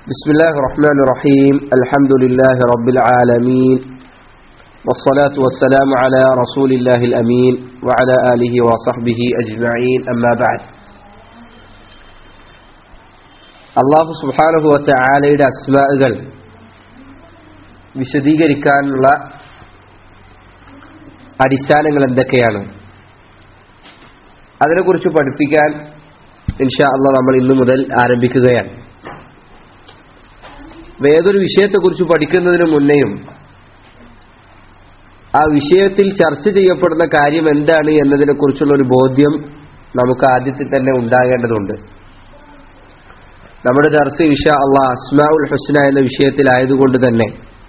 بسم الله الرحمن الرحيم الحمد لله رب العالمين والصلاة والسلام على رسول الله الأمين وعلى آله وصحبه أجمعين أما بعد അള്ളാഹു സുബാനുഹു വത്തആലയുടെ അസ്മാകൾ വിശദീകരിക്കാനുള്ള അടിസ്ഥാനങ്ങൾ എന്തൊക്കെയാണ് അതിനെക്കുറിച്ച് പഠിപ്പിക്കാൻ ഇൻഷാ അള്ളാഹ് നമ്മൾ ഇന്നു മുതൽ ആരംഭിക്കുകയാണ് ഏതൊരു വിഷയത്തെക്കുറിച്ച് പഠിക്കുന്നതിന് മുന്നേയും ആ വിഷയത്തിൽ ചർച്ച ചെയ്യപ്പെടുന്ന കാര്യം എന്താണ് എന്നതിനെക്കുറിച്ചുള്ള ഒരു ബോധ്യം നമുക്ക് ആദ്യത്തിൽ തന്നെ ഉണ്ടാകേണ്ടതുണ്ട് നമ്മുടെ ചർച്ച ഇഷ അള്ളാഹ് അസ്മാ ഉൽ ഹുസ്ന എന്ന വിഷയത്തിലായതുകൊണ്ട് തന്നെ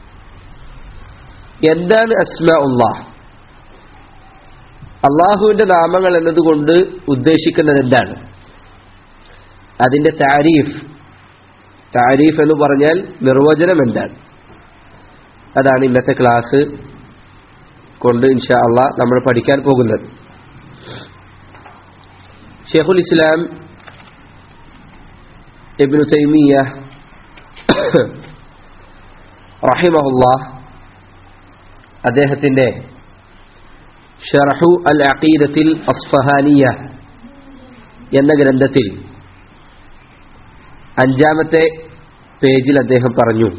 എന്താണ് അസ്മാ ഉള്ളാഹ് അള്ളാഹുവിന്റെ നാമങ്ങൾ എന്നതുകൊണ്ട് ഉദ്ദേശിക്കുന്നത് എന്താണ് അതിന്റെ താരീഫ് താരീഫ് എന്ന് പറഞ്ഞാൽ നിർവചനം എന്താണ് അതാണ് ഇന്നത്തെ ക്ലാസ് കൊണ്ട് ഇൻഷാ അള്ളാ നമ്മൾ പഠിക്കാൻ പോകുന്നത് ഷെയ്ഖുൽ ഇസ്ലാം ഇബ്നു തൈമിയ റഹിമഹുല്ല അദ്ദേഹത്തിന്റെ ഷർഹു അൽ അഖീദത്തിൽ അസ്ഫഹാനിയ എന്ന ഗ്രന്ഥത്തിൽ അഞ്ചാമത്തെ പേജിൽ അദ്ദേഹം പറഞ്ഞു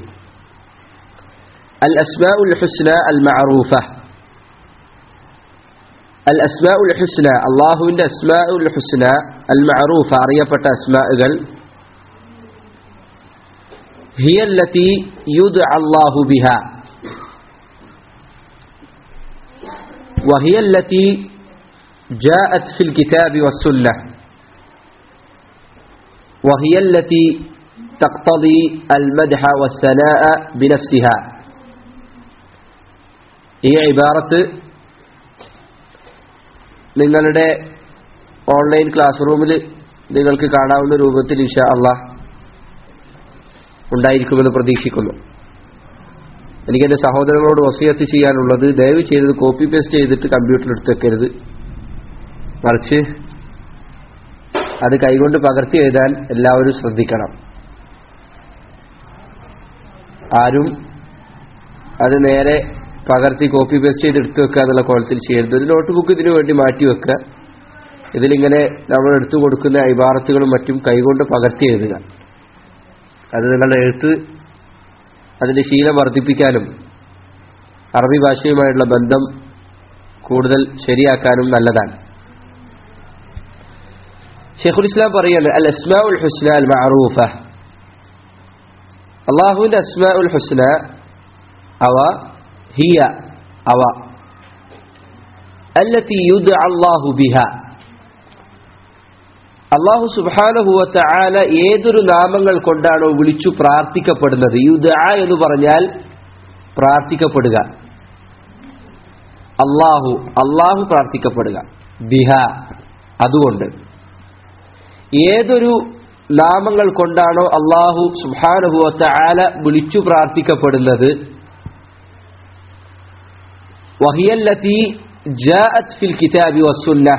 അൽ അസ്മാ ഉൽ ഹുസ്ന അൽ മഅറൂഫ അൽ അസ്മാ ഉൽ ഹുസ്ന അള്ളാഹുവിന്റെ അസ്മാ ഉൽ ഹുസ്ന അൽ മഅറൂഫ അറിയപ്പെട്ട അസ്മാകൾ هي التي يدعى الله بها وهي التي جاءت في الكتاب والسنة وهي التي تقتضي المدح والثناء بنفسها ഈ ഇബാറത്ത് നിങ്ങളുടെ ഓൺലൈൻ ക്ലാസ് റൂമിൽ നിങ്ങൾക്ക് കാണാവുന്ന രൂപത്തിൽ ഇൻഷാ അള്ളാഹ് ഉണ്ടായിരിക്കുമെന്ന് പ്രതീക്ഷിക്കുന്നു എനിക്ക് എൻ്റെ സഹോദരങ്ങളോട് വസിയത്ത് ചെയ്യാനുള്ളത് ദയവ് ചെയ്തത് കോപ്പി പേസ്റ്റ് ചെയ്തിട്ട് കമ്പ്യൂട്ടറിൽ എടുത്ത് വെക്കരുത് മറിച്ച് അത് കൈകൊണ്ട് പകർത്തി എഴുതാൻ എല്ലാവരും ശ്രദ്ധിക്കണം ആരും അത് നേരെ പകർത്തി കോപ്പി പേസ്റ്റ് ചെയ്ത് എടുത്തു വെക്കുക എന്നുള്ള കോലത്തിൽ ചെയ്യരുത് ഒരു നോട്ട് ബുക്ക് ഇതിനു വേണ്ടി മാറ്റി വെക്കുക ഇതിലിങ്ങനെ നമ്മൾ എടുത്തു കൊടുക്കുന്ന ഇബാറത്തുകളും മറ്റും കൈകൊണ്ട് പകർത്തി എഴുതുക അത് നിങ്ങളുടെ എഴുത്ത് അതിന്റെ ശീലം വർദ്ധിപ്പിക്കാനും അറബി ഭാഷയുമായുള്ള ബന്ധം കൂടുതൽ ശരിയാക്കാനും നല്ലതാണ് ഷെയ്ഖുൽ ഇസ്ലാം പറയുന്നത് അൽ അസ്മാ ഉൽ ഹുസ്ന അൽ മഅറൂഫ അള്ളാഹുവിന്റെ അസ്മാ ഉൽ ഹുസ്ന അവ ഹിയ അവ التي يدعى الله بها അള്ളാഹു സുബാനഹുവത്ത ആല ഏതൊരു നാമങ്ങൾ കൊണ്ടാണോ വിളിച്ചു പ്രാർത്ഥിക്കപ്പെടുന്നത് യുദ എന്ന് പറഞ്ഞാൽ പ്രാർത്ഥിക്കപ്പെടുക അള്ളാഹു അള്ളാഹു പ്രാർത്ഥിക്കപ്പെടുക ബിഹ അതുകൊണ്ട് ഏതൊരു നാമങ്ങൾ കൊണ്ടാണോ അള്ളാഹു സുബാനഹുവത്ത ആല വിളിച്ചു പ്രാർത്ഥിക്കപ്പെടുന്നത് വഹിയല്ലത്തി ജാഅത് ഫിൽ കിതാബി വസുന്ന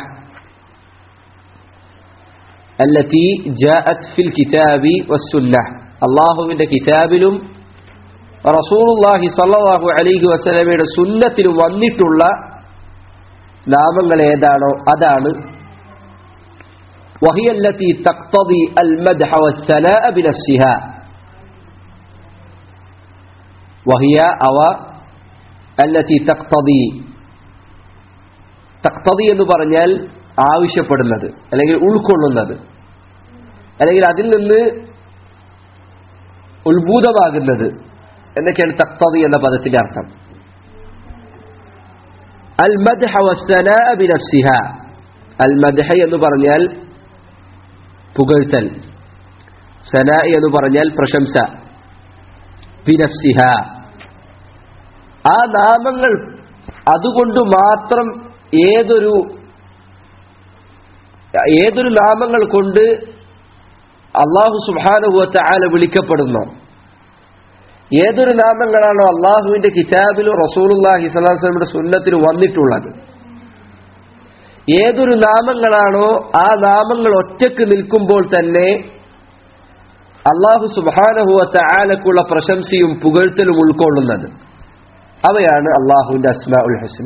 التي جاءت في الكتاب والسنة الله من كتابിലും റസൂലുള്ളാഹി സ്വല്ലല്ലാഹു അലൈഹി വസല്ലമയുടെ സുന്നത്തിലും വന്നിട്ടുള്ള നാമങ്ങൾ ഏതാണോ അതാണ് وهي التي تقتضي المدح والثناء بنفسها وهي أو التي تقتضي تقتضي എന്ന് പറഞ്ഞാൽ ആവശ്യപ്പെടുന്നത് അല്ലെങ്കിൽ ഉൾക്കൊള്ളുന്നത് അല്ലെങ്കിൽ അതിൽ നിന്ന് ഉത്ഭൂതമാകുന്നത് എന്നൊക്കെയാണ് തക്തതി എന്ന പദത്തിന്റെ അർത്ഥം അൽ മദ്ഹ ബിനഫ്സിഹ അൽ മദ്ഹ എന്ന് പറഞ്ഞാൽ പുകഴ്ത്തൽ സന എന്ന് പറഞ്ഞാൽ പ്രശംസ ബിനഫ്സിഹ ആ നാമങ്ങൾ അതുകൊണ്ട് മാത്രം ഏതൊരു ഏതൊരു നാമങ്ങൾ കൊണ്ട് അള്ളാഹു സുബാനുഭവത്തെ ആല വിളിക്കപ്പെടുന്നു ഏതൊരു നാമങ്ങളാണോ അള്ളാഹുവിന്റെ കിതാബിലും റസൂലുല്ലാഹി സ്വലാസ്ലമിയുടെ സുന്നത്തിലും വന്നിട്ടുള്ളത് ഏതൊരു നാമങ്ങളാണോ ആ നാമങ്ങൾ ഒറ്റക്ക് നിൽക്കുമ്പോൾ തന്നെ അള്ളാഹു സുബാനഹുവത്ത ആലക്കുള്ള പ്രശംസയും പുകഴ്ത്തലും ഉൾക്കൊള്ളുന്നത് അവയാണ് അള്ളാഹുവിന്റെ അസ്മാ ഉൽ ഹസ്ന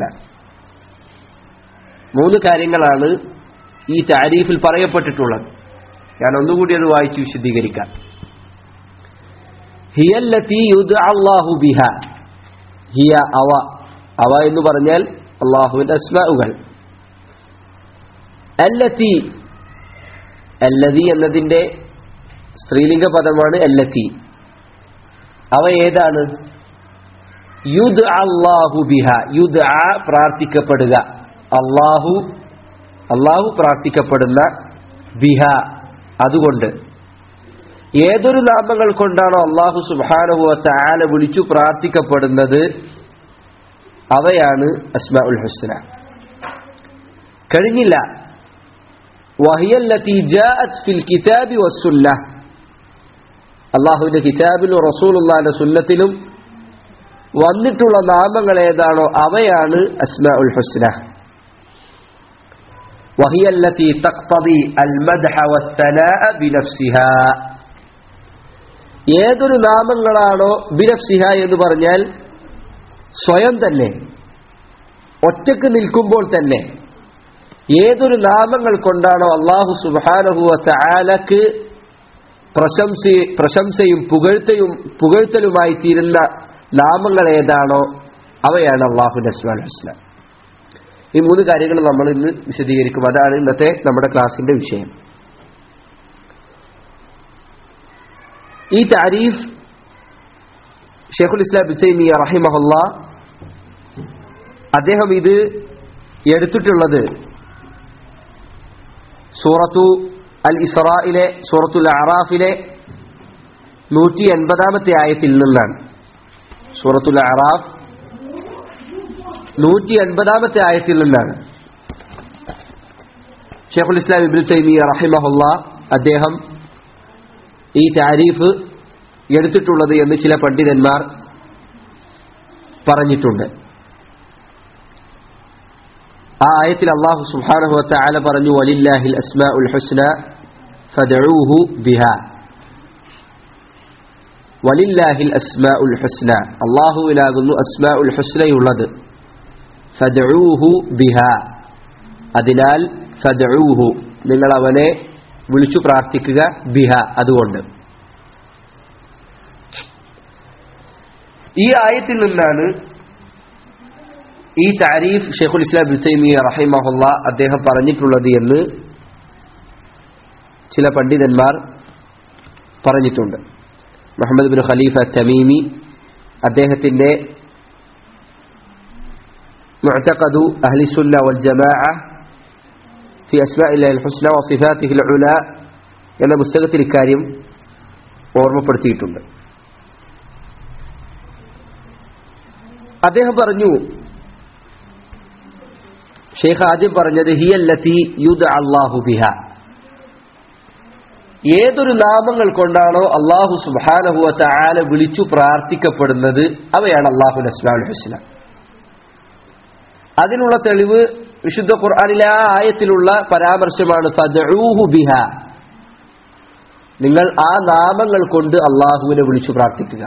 മൂന്ന് കാര്യങ്ങളാണ് ഈ താരീഫിൽ പറയപ്പെട്ടിട്ടുള്ളത് ഞാൻ ഒന്നുകൂടി അത് വായിച്ച് വിശദീകരിക്കാം ഹിയല്ലത്തി യുദ് അള്ളാഹു ബിഹ ഹിയ അവ അവ എന്ന് പറഞ്ഞാൽ അള്ളാഹുവിന്റെ അസ്മാഉകൾ അല്ലത്തി അല്ലതി എന്നതിന്റെ സ്ത്രീലിംഗ പദമാണ് അല്ലത്തി അവ ഏതാണ് യുദ് അള്ളാഹു ബിഹ യുദ് ആ പ്രാർത്ഥിക്കപ്പെടുക അള്ളാഹു അള്ളാഹു പ്രാർത്ഥിക്കപ്പെടുന്ന ബിഹ അതുകൊണ്ട് ഏതൊരു നാമങ്ങൾ കൊണ്ടാണോ അള്ളാഹു സുബാനുഭവത്തെ ആല വിളിച്ചു പ്രാർത്ഥിക്കപ്പെടുന്നത് അവയാണ് അസ്മാ ഉൽ ഹുസ്ന കഴിഞ്ഞില്ല വഹിയല്ലത്തി ജാഅത് ഫിൽ കിതാബി വസ്സുന്ന അള്ളാഹുവിന്റെ കിതാബിലും റസൂലുള്ളാന്റെ സുന്നത്തിലും വന്നിട്ടുള്ള നാമങ്ങൾ ഏതാണോ അവയാണ് അസ്മാ ഉൽ ഹുസ്ന وهي التي تقتضي المدح والثناء بنفسها ഏതൊരു നാമങ്ങളാണോ ബിനഫ്സിഹ എന്ന് പറഞ്ഞാൽ സ്വയം തന്നെ ഒറ്റക്ക് നിൽക്കുമ്പോൾ തന്നെ ഏതൊരു നാമങ്ങൾ കൊണ്ടാണോ അള്ളാഹു സുബാനഹുവ ചാലക്ക് പ്രശംസ പ്രശംസയും പുകഴ്ത്തയും പുകഴ്ത്തലുമായി തീരുന്ന നാമങ്ങൾ ഏതാണോ അവയാണ് അള്ളാഹു നസ്മാൽ ഹുസ്ലാം ഈ മൂന്ന് കാര്യങ്ങൾ നമ്മൾ ഇന്ന് വിശദീകരിക്കും അതാണ് ഇന്നത്തെ നമ്മുടെ ക്ലാസിന്റെ വിഷയം ഈ താരീഫ് ഷെയ്ഖുൽ ഇസ്ലാം ബുച്ചൈമി റഹിമഹുല്ല അദ്ദേഹം ഇത് എടുത്തിട്ടുള്ളത് സൂറത്തു അൽ ഇസ്രായിലെ സൂറത്തുൽ അറാഫിലെ നൂറ്റി എൺപതാമത്തെ ആയത്തിൽ നിന്നാണ് സൂറത്തുൽ അറാഫ് നൂറ്റി എൺപതാമത്തെ ആയത്തിൽ നിന്നാണ് ഷെയ്ഖുൽ ഇസ്ലാം ഇബിൻ തൈമി റഹിമഹുല്ല അദ്ദേഹം ഈ താരീഫ് എടുത്തിട്ടുള്ളത് എന്ന് ചില പണ്ഡിതന്മാർ പറഞ്ഞിട്ടുണ്ട് ആ ആയത്തിൽ അള്ളാഹു സുബ്ഹാനഹു വതആല പറഞ്ഞു വലില്ലാഹിൽ അസ്മാഉൽ ഹുസ്ന ഫദഊഹു ബിഹാ വലില്ലാഹിൽ അസ്മാഉൽ ഹുസ്ന അള്ളാഹുവിനാകുന്നു അസ്മാഉൽ ഹുസ്നയുള്ളത് ഫദഊഹു ബിഹ അതിനാൽ ഫദഊഹു നിങ്ങൾ അവനെ വിളിച്ചു പ്രാർത്ഥിക്കുക ബിഹ അതുകൊണ്ട് ഈ ആയത്തിൽ നിന്നാണ് ഈ താരീഫ് ഷെയ്ഖുൽ ഇസ്ലാം ബുസൈമി റഹിമഹുല്ല അദ്ദേഹം പറഞ്ഞിട്ടുള്ളത് എന്ന് ചില പണ്ഡിതന്മാർ പറഞ്ഞിട്ടുണ്ട് മുഹമ്മദ് ബിൻ ഖലീഫ തമീമി അദ്ദേഹത്തിന്റെ معتقد أهل السنة والجماعة في أسماء الله الحسنى وصفاته العلى എന്ന പുസ്തകത്തിൽ ഇക്കാര്യം ഓർമ്മപ്പെടുത്തിയിട്ടുണ്ട് അദ്ദേഹം പറഞ്ഞു ഷെയ്ഖ് ആദ്യം പറഞ്ഞത് ഹിയല്ലത്തി യുദ് അള്ളാഹു ബിഹ ഏതൊരു നാമങ്ങൾ കൊണ്ടാണോ അള്ളാഹു സുബാനഹുവത്ത ആല വിളിച്ചു പ്രാർത്ഥിക്കപ്പെടുന്നത് അവയാണ് അള്ളാഹു അസ്മാൽ ഹുസ്ന അതിനുള്ള തെളിവ് വിശുദ്ധ ഖുർആാനിലെ ആ ആയത്തിലുള്ള പരാമർശമാണ് ഫദഊഹു ബിഹ നിങ്ങൾ ആ നാമങ്ങൾ കൊണ്ട് അള്ളാഹുവിനെ വിളിച്ചു പ്രാർത്ഥിക്കുക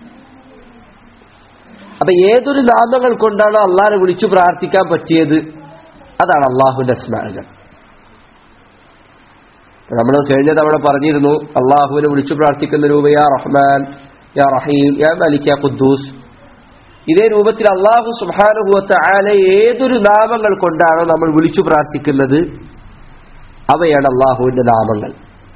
അപ്പൊ ഏതൊരു നാമങ്ങൾ കൊണ്ടാണോ അള്ളാഹിനെ വിളിച്ചു പ്രാർത്ഥിക്കാൻ പറ്റിയത് അതാണ് അള്ളാഹുവിന്റെ അസ്മാകൾ നമ്മൾ കഴിഞ്ഞ തവണ പറഞ്ഞിരുന്നു അള്ളാഹുവിനെ വിളിച്ചു പ്രാർത്ഥിക്കുന്ന രൂപ യാ റഹ്മാൻ യാ റഹീം യാ മലിക് യാ ഖുദ്ദൂസ് ഇതേ രൂപത്തിൽ അള്ളാഹു സുബാനുഭവത്ത ആല ഏതൊരു നാമങ്ങൾ കൊണ്ടാണോ നമ്മൾ വിളിച്ചു പ്രാർത്ഥിക്കുന്നത് അവയാണ് അള്ളാഹുവിന്റെ നാമങ്ങൾ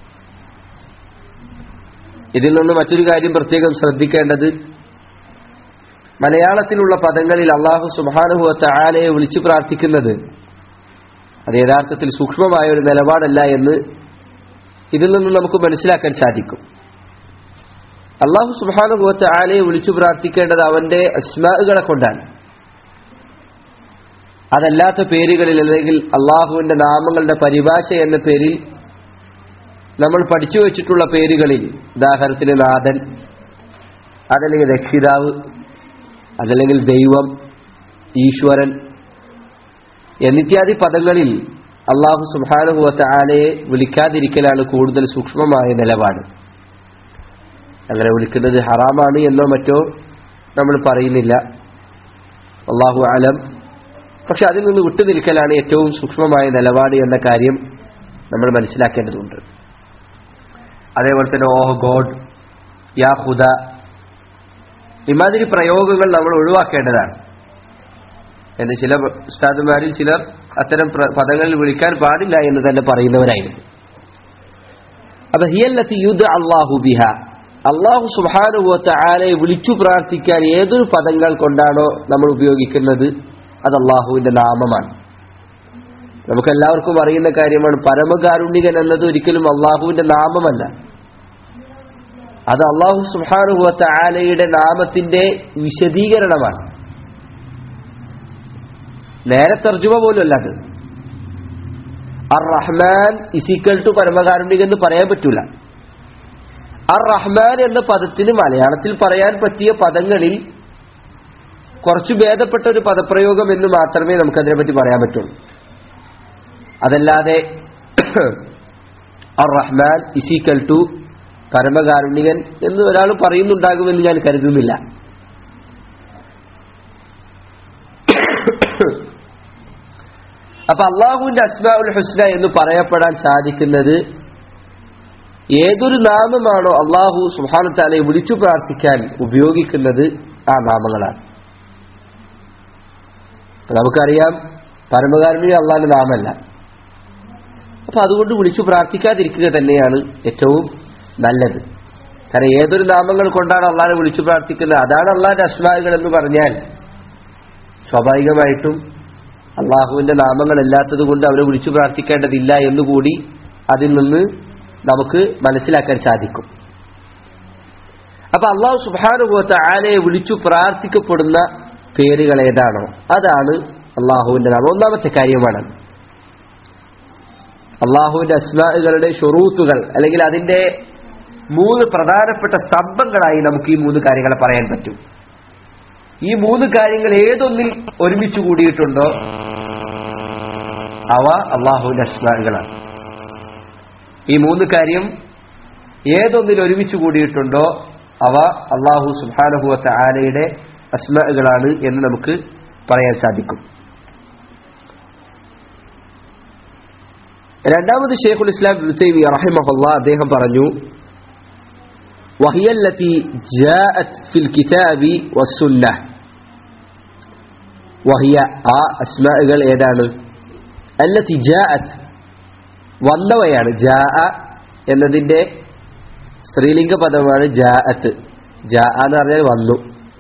ഇതിൽ നിന്ന് മറ്റൊരു കാര്യം പ്രത്യേകം ശ്രദ്ധിക്കേണ്ടത് മലയാളത്തിലുള്ള പദങ്ങളിൽ അള്ളാഹു സുബാനുഭവത്ത ആലയെ വിളിച്ചു പ്രാർത്ഥിക്കുന്നത് അത് യഥാർത്ഥത്തിൽ സൂക്ഷ്മമായ ഒരു നിലപാടല്ല എന്ന് ഇതിൽ നിന്ന് നമുക്ക് മനസ്സിലാക്കാൻ സാധിക്കും അള്ളാഹു സുബാനുഭവത്തെ ആലയെ വിളിച്ചു പ്രാർത്ഥിക്കേണ്ടത് അവന്റെ അസ്മാകളെ കൊണ്ടാണ് അതല്ലാത്ത പേരുകളിൽ അല്ലെങ്കിൽ അള്ളാഹുവിന്റെ നാമങ്ങളുടെ പരിഭാഷ എന്ന പേരിൽ നമ്മൾ പഠിച്ചു വെച്ചിട്ടുള്ള പേരുകളിൽ ഉദാഹരണത്തിന് നാഥൻ അതല്ലെങ്കിൽ രക്ഷിതാവ് അതല്ലെങ്കിൽ ദൈവം ഈശ്വരൻ എന്നിത്യാദി പദങ്ങളിൽ അള്ളാഹു സുബാനുഭവത്തെ ആലയെ വിളിക്കാതിരിക്കലാണ് കൂടുതൽ സൂക്ഷ്മമായ നിലപാട് അങ്ങനെ വിളിക്കുന്നത് ഹറാമാണ് എന്നോ മറ്റോ നമ്മൾ പറയുന്നില്ല അള്ളാഹു അലം പക്ഷെ അതിൽ നിന്ന് വിട്ടു നിൽക്കലാണ് ഏറ്റവും സൂക്ഷ്മമായ നിലപാട് എന്ന കാര്യം നമ്മൾ മനസ്സിലാക്കേണ്ടതുണ്ട് അതേപോലെ തന്നെ ഓഹ് ഗോഡ് യാ ഹുദ ഇമാതിരി പ്രയോഗങ്ങൾ നമ്മൾ ഒഴിവാക്കേണ്ടതാണ് എന്ന് ചില ഉസ്താദുമാരിൽ ചിലർ അത്തരം പ്ര- പദങ്ങളിൽ വിളിക്കാൻ പാടില്ല എന്ന് തന്നെ പറയുന്നവരായിരുന്നു അപ്പൊ ഹിയല്ലത്തി യുദ് അള്ളാഹു ബിഹ അള്ളാഹു സുബാനുഭവത്തെ ആലെ വിളിച്ചു പ്രാർത്ഥിക്കാൻ ഏതൊരു പദങ്ങൾ കൊണ്ടാണോ നമ്മൾ ഉപയോഗിക്കുന്നത് അത് അള്ളാഹുവിന്റെ നാമമാണ് നമുക്കെല്ലാവർക്കും അറിയുന്ന കാര്യമാണ് പരമകാരുണ്യകൻ എന്നത് ഒരിക്കലും അള്ളാഹുവിന്റെ നാമമല്ല അത് അള്ളാഹു സുബാനുഭവത്തെ ആലയുടെ നാമത്തിന്റെ വിശദീകരണമാണ് നേരെ തർജുമ പോലും അല്ല അത് അർ റഹ്മാൻ ഇസിക്കൽ ടു പരമകാരുണ്യകൻ എന്ന് പറയാൻ പറ്റൂല അർ റഹ്മാൻ എന്ന പദത്തിന് മലയാളത്തിൽ പറയാൻ പറ്റിയ പദങ്ങളിൽ കുറച്ച് ഭേദപ്പെട്ട ഒരു പദപ്രയോഗം എന്ന് മാത്രമേ നമുക്കതിനെ പറ്റി പറയാൻ പറ്റുള്ളൂ അതല്ലാതെ അർ റഹ്മാൻ ഇസിക്കൽ ടു പരമകാരുണ്യകൻ എന്ന് ഒരാൾ പറയുന്നുണ്ടാകുമെന്ന് ഞാൻ കരുതുന്നില്ല അപ്പൊ അള്ളാഹുവിന്റെ അസ്മാ ഉൽ ഹുസ്ന എന്ന് പറയപ്പെടാൻ സാധിക്കുന്നത് ഏതൊരു നാമമാണോ അള്ളാഹു സുഹാനത്താലെ വിളിച്ചു പ്രാർത്ഥിക്കാൻ ഉപയോഗിക്കുന്നത് ആ നാമങ്ങളാണ് അപ്പൊ നമുക്കറിയാം പരമകാരുണ്യ അള്ളാഹിന്റെ നാമല്ല അപ്പൊ അതുകൊണ്ട് വിളിച്ചു പ്രാർത്ഥിക്കാതിരിക്കുക തന്നെയാണ് ഏറ്റവും നല്ലത് കാരണം ഏതൊരു നാമങ്ങൾ കൊണ്ടാണ് അള്ളാഹിനെ വിളിച്ചു പ്രാർത്ഥിക്കുന്നത് അതാണ് അള്ളാഹിന്റെ അസ്മാകൾ എന്ന് പറഞ്ഞാൽ സ്വാഭാവികമായിട്ടും അള്ളാഹുവിന്റെ നാമങ്ങളല്ലാത്തത് കൊണ്ട് അവരെ വിളിച്ചു പ്രാർത്ഥിക്കേണ്ടതില്ല എന്നുകൂടി അതിൽ നിന്ന് നമുക്ക് മനസ്സിലാക്കാൻ സാധിക്കും അപ്പൊ അള്ളാഹു സുബാനുഭവത്തെ ആലയെ വിളിച്ചു പ്രാർത്ഥിക്കപ്പെടുന്ന പേരുകൾ ഏതാണോ അതാണ് അള്ളാഹുവിന്റെ നാമം ഒന്നാമത്തെ കാര്യമാണ് അള്ളാഹുവിന്റെ അസ്മാകളുടെ ഷൊറൂത്തുകൾ അല്ലെങ്കിൽ അതിന്റെ മൂന്ന് പ്രധാനപ്പെട്ട സ്തംഭങ്ങളായി നമുക്ക് ഈ മൂന്ന് കാര്യങ്ങളെ പറയാൻ പറ്റും ഈ മൂന്ന് കാര്യങ്ങൾ ഏതൊന്നിൽ ഒരുമിച്ച് കൂടിയിട്ടുണ്ടോ അവ അള്ളാഹുവിന്റെ അസ്മാകളാണ് ഈ മൂന്ന് കാര്യം ഏതൊന്നിൽ ഒരുമിച്ച് കൂടിയിട്ടുണ്ടോ അവ അള്ളാഹു സുബാനഹുവത്ത ആലയുടെ അസ്മകളാണ് എന്ന് നമുക്ക് പറയാൻ സാധിക്കും രണ്ടാമത് ഷെയ്ഖുൽ ഇസ്ലാം റുത്തൈമി റഹിമഹുല്ല അദ്ദേഹം പറഞ്ഞു وهي التي جاءت في الكتاب والسنة وهي ആ അസ്മാകൾ ഏതാണ് التي جاءت വന്നവയാണ് ജാ എന്നതിന്റെ സ്ത്രീലിംഗ പദമാണ് ജാഅത്ത് ജാ എന്ന് പറഞ്ഞാൽ വന്നു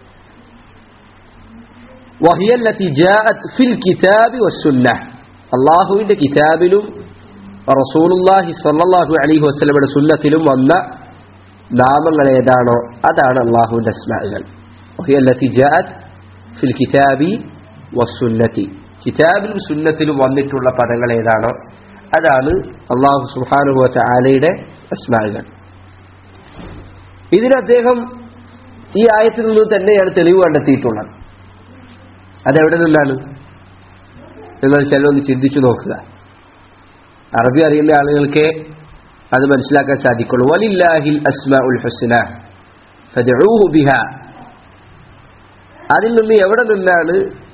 وهي التي جاءت في الكتاب والسنة അള്ളാഹുവിന്റെ കിതാബിലും റസൂലുള്ളാഹി സ്വല്ലല്ലാഹു അലൈഹി വസല്ലമയുടെ സുന്നത്തിലും വന്ന നാമങ്ങൾ ഏതാണോ അതാണ് അള്ളാഹുവിന്റെ അസ്മാകൾ وهي التي جاءت في الكتاب والسنة കിതാബിലും സുന്നത്തിലും വന്നിട്ടുള്ള പദങ്ങൾ ഏതാണോ അതാണ് അള്ളാഹു സുബ്ഹാനഹു വ തആലയുടെ അസ്മാകൾ ഇതിന് അദ്ദേഹം ഈ ആയത്തിൽ നിന്ന് തന്നെയാണ് തെളിവ് കണ്ടെത്തിയിട്ടുള്ളത് അതെവിടെ നിന്നാണ് നിങ്ങൾ ചിലൊന്ന് ചിന്തിച്ചു നോക്കുക അറബി അറിയുന്ന ആളുകൾക്ക് അത് മനസ്സിലാക്കാൻ സാധിക്കുള്ളൂ വലില്ലാഹിൽ അസ്മാ ഉൽ ഹുസ്ന ഫദ്ഉഹു ബിഹ അതിൽ നിന്ന് എവിടെ നിന്നാണ്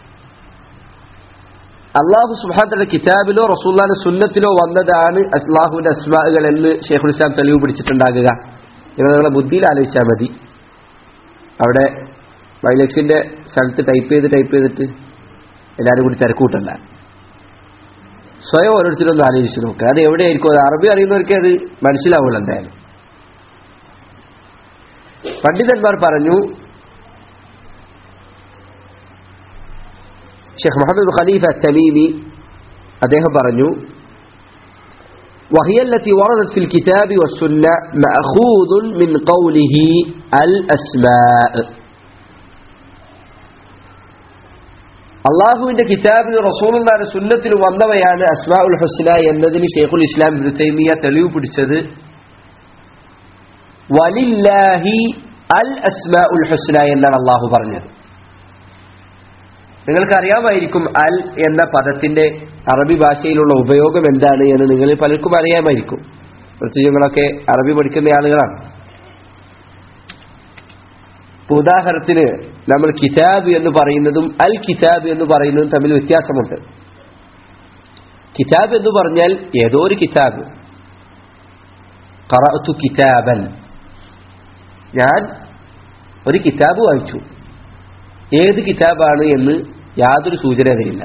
അള്ളാഹു സുബാന്റെ കിതാബിലോ റസൂല്ലാന്റെ സുന്നത്തിലോ വന്നതാണ് അള്ളാഹുവിന്റെ അസ്മാകൾ എന്ന് ഷെയ്ഖുൽ ഇസ്ലാം തെളിവ് പിടിച്ചിട്ടുണ്ടാകുക നിങ്ങൾ നിങ്ങളെ ബുദ്ധിയിൽ ആലോചിച്ചാൽ മതി അവിടെ വൈലക്സിന്റെ സ്ഥലത്ത് ടൈപ്പ് ചെയ്ത് ടൈപ്പ് ചെയ്തിട്ട് എല്ലാവരും കൂടി തിരക്കൂട്ടല്ല സ്വയം ഓരോരുത്തരും ഒന്ന് ആലോചിച്ച് നോക്കുക അത് എവിടെയായിരിക്കും അത് അറബി അറിയുന്നവർക്ക് അത് മനസ്സിലാവുള്ളൂ എന്തായാലും പണ്ഡിതന്മാർ പറഞ്ഞു ഷെയ്ഖ് മുഹമ്മദ് ഖലീഫ തമീമി അദ്ദേഹം പറഞ്ഞു وهي التي وردت في الكتاب والسنة مأخوذ من قوله الأسماء അള്ളാഹുവിന്റെ കിതാബിൽ റസൂലുള്ളാഹിന്റെ സുന്നത്തിൽ വന്നവയാണ് അസ്മാ ഉൽ ഹുസ്ന എന്നതിന് ഷെയ്ഖുൽ ഇസ്ലാം ഇബ്നു തൈമിയ തെളിവ് പിടിച്ചത് വലില്ലാഹി അൽ അസ്മാ ഉൽ ഹുസ്ന എന്നാണ് അള്ളാഹു പറഞ്ഞത് നിങ്ങൾക്ക് അറിയാമായിരിക്കും അൽ എന്ന പദത്തിന്റെ അറബി ഭാഷയിലുള്ള ഉപയോഗം എന്താണ് എന്ന് നിങ്ങൾ പലർക്കും അറിയാമായിരിക്കും പ്രത്യേകിച്ച് നിങ്ങളൊക്കെ അറബി പഠിക്കുന്ന ആളുകളാണ് ഇപ്പൊ ഉദാഹരണത്തിന് നമ്മൾ കിതാബ് എന്ന് പറയുന്നതും അൽ കിതാബ് എന്ന് പറയുന്നതും തമ്മിൽ വ്യത്യാസമുണ്ട് കിതാബ് എന്ന് പറഞ്ഞാൽ ഏതോ ഒരു കിതാബ് ഖറഅതു കിതാബൻ ഞാൻ ഒരു കിതാബ് വായിച്ചു ഏത് കിതാബാണ് എന്ന് യാതൊരു സൂചന അതിലില്ല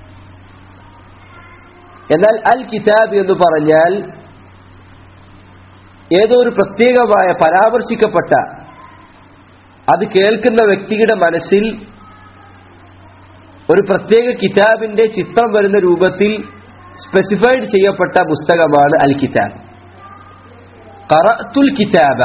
എന്നാൽ അൽ കിതാബ് എന്ന് പറഞ്ഞാൽ ഏതോ ഒരു പ്രത്യേകമായ പരാമർശിക്കപ്പെട്ട അത് കേൾക്കുന്ന വ്യക്തിയുടെ മനസ്സിൽ ഒരു പ്രത്യേക കിതാബിന്റെ ചിത്രം വരുന്ന രൂപത്തിൽ സ്പെസിഫൈഡ് ചെയ്യപ്പെട്ട പുസ്തകമാണ് അൽ കിതാബ് ഖറഅത്തുൽ കിതാബ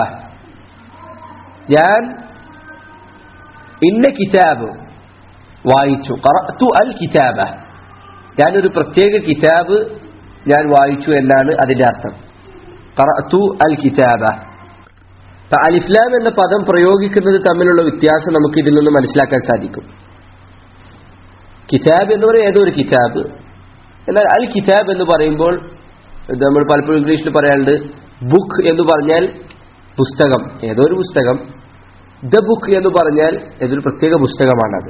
ഞാൻ ഇന്ന കിതാബ് വായിച്ചു ഖറഅത്തു അൽ കിതാബ ഞാനൊരു പ്രത്യേക കിതാബ് ഞാൻ വായിച്ചു എന്നാണ് അതിന്റെ അർത്ഥം ഖറഅത്തു അൽ കിതാബ അപ്പൊ അലിഫ്ലാം എന്ന പദം പ്രയോഗിക്കുന്നത് തമ്മിലുള്ള വ്യത്യാസം നമുക്ക് ഇതിൽ നിന്ന് മനസ്സിലാക്കാൻ സാധിക്കും കിതാബ് എന്ന് പറയുന്നത് ഏതോ ഒരു കിതാബ് എന്നാൽ അൽ കിതാബ് എന്ന് പറയുമ്പോൾ ഇത് നമ്മൾ പലപ്പോഴും ഇംഗ്ലീഷിൽ പറയാറുണ്ട് ബുക്ക് എന്ന് പറഞ്ഞാൽ പുസ്തകം ഏതോ ഒരു പുസ്തകം ദ ബുക്ക് എന്ന് പറഞ്ഞാൽ ഏതൊരു പ്രത്യേക പുസ്തകമാണത്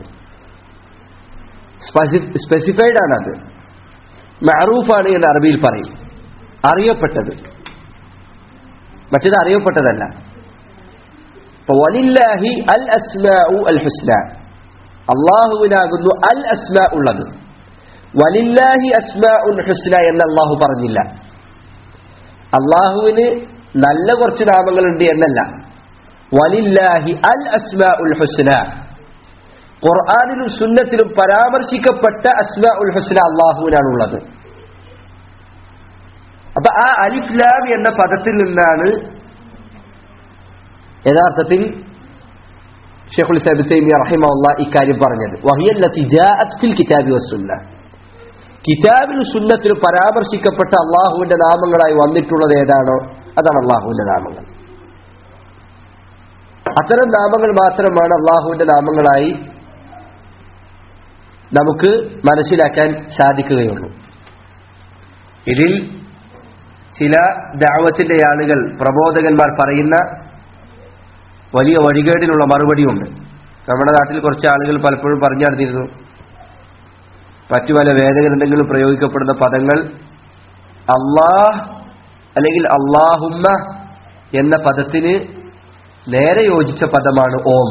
സ്പെസിഫൈഡ് ആണത് മറൂഫാണ് എന്ന് അറബിയിൽ പറയും അറിയപ്പെട്ടത് മറ്റേത് അറിയപ്പെട്ടതല്ല ഇപ്പൊ വലില്ലാഹി അൽ അസ്മാഉ അൽ ഹുസ്ന അള്ളാഹുവിനാകുന്നു അൽ അസ്മാ ഉള്ളത് വലില്ലാഹി അസ്മാ ഉൽ ഹുസ്ന എന്ന് അള്ളാഹു പറഞ്ഞില്ല അള്ളാഹുവിന് നല്ല കുറച്ച് നാമങ്ങളുണ്ട് എന്നല്ല വലില്ലാഹി അൽ അസ്മാ ഉൽ ഹുസ്ന ഖുർആാനിലും സുന്നത്തിലും പരാമർശിക്കപ്പെട്ട അസ്മാ ഉൽ ഹുസ്ന അള്ളാഹുവിനാണുള്ളത് അപ്പൊ ആ അലിഫ്ലാം എന്ന പദത്തിൽ നിന്നാണ് യഥാർത്ഥത്തിൽ ഷെയ്ഖുൽ ഇസ്ലാം തൈമിയ റഹിമഹുല്ല ഇക്കാര്യം പറഞ്ഞത് വഹിയല്ലത്തി ജാഅത് ഫിൽ കിതാബി വസ്സുന്ന കിതാബിലും സുന്നത്തിലും പരാമർശിക്കപ്പെട്ട അള്ളാഹുവിന്റെ നാമങ്ങളായി വന്നിട്ടുള്ളത് ഏതാണോ അതാണ് അള്ളാഹുവിന്റെ നാമങ്ങൾ അത്തരം നാമങ്ങൾ മാത്രമാണ് അള്ളാഹുവിന്റെ നാമങ്ങളായി നമുക്ക് മനസ്സിലാക്കാൻ സാധിക്കുകയുള്ളൂ ഇതിൽ ചില ദാവത്തിന്റെ ആളുകൾ പ്രബോധകന്മാർ പറയുന്ന വലിയ വഴികേടിനുള്ള മറുപടിയുണ്ട് നമ്മുടെ നാട്ടിൽ കുറച്ച് ആളുകൾ പലപ്പോഴും പറഞ്ഞു നടന്നിരുന്നു മറ്റു പല വേദഗ്രന്ഥങ്ങളിൽ പ്രയോഗിക്കപ്പെടുന്ന പദങ്ങൾ അള്ളാഹ് അല്ലെങ്കിൽ അള്ളാഹുമ്മ എന്ന പദത്തിന് നേരെ യോജിച്ച പദമാണ് ഓം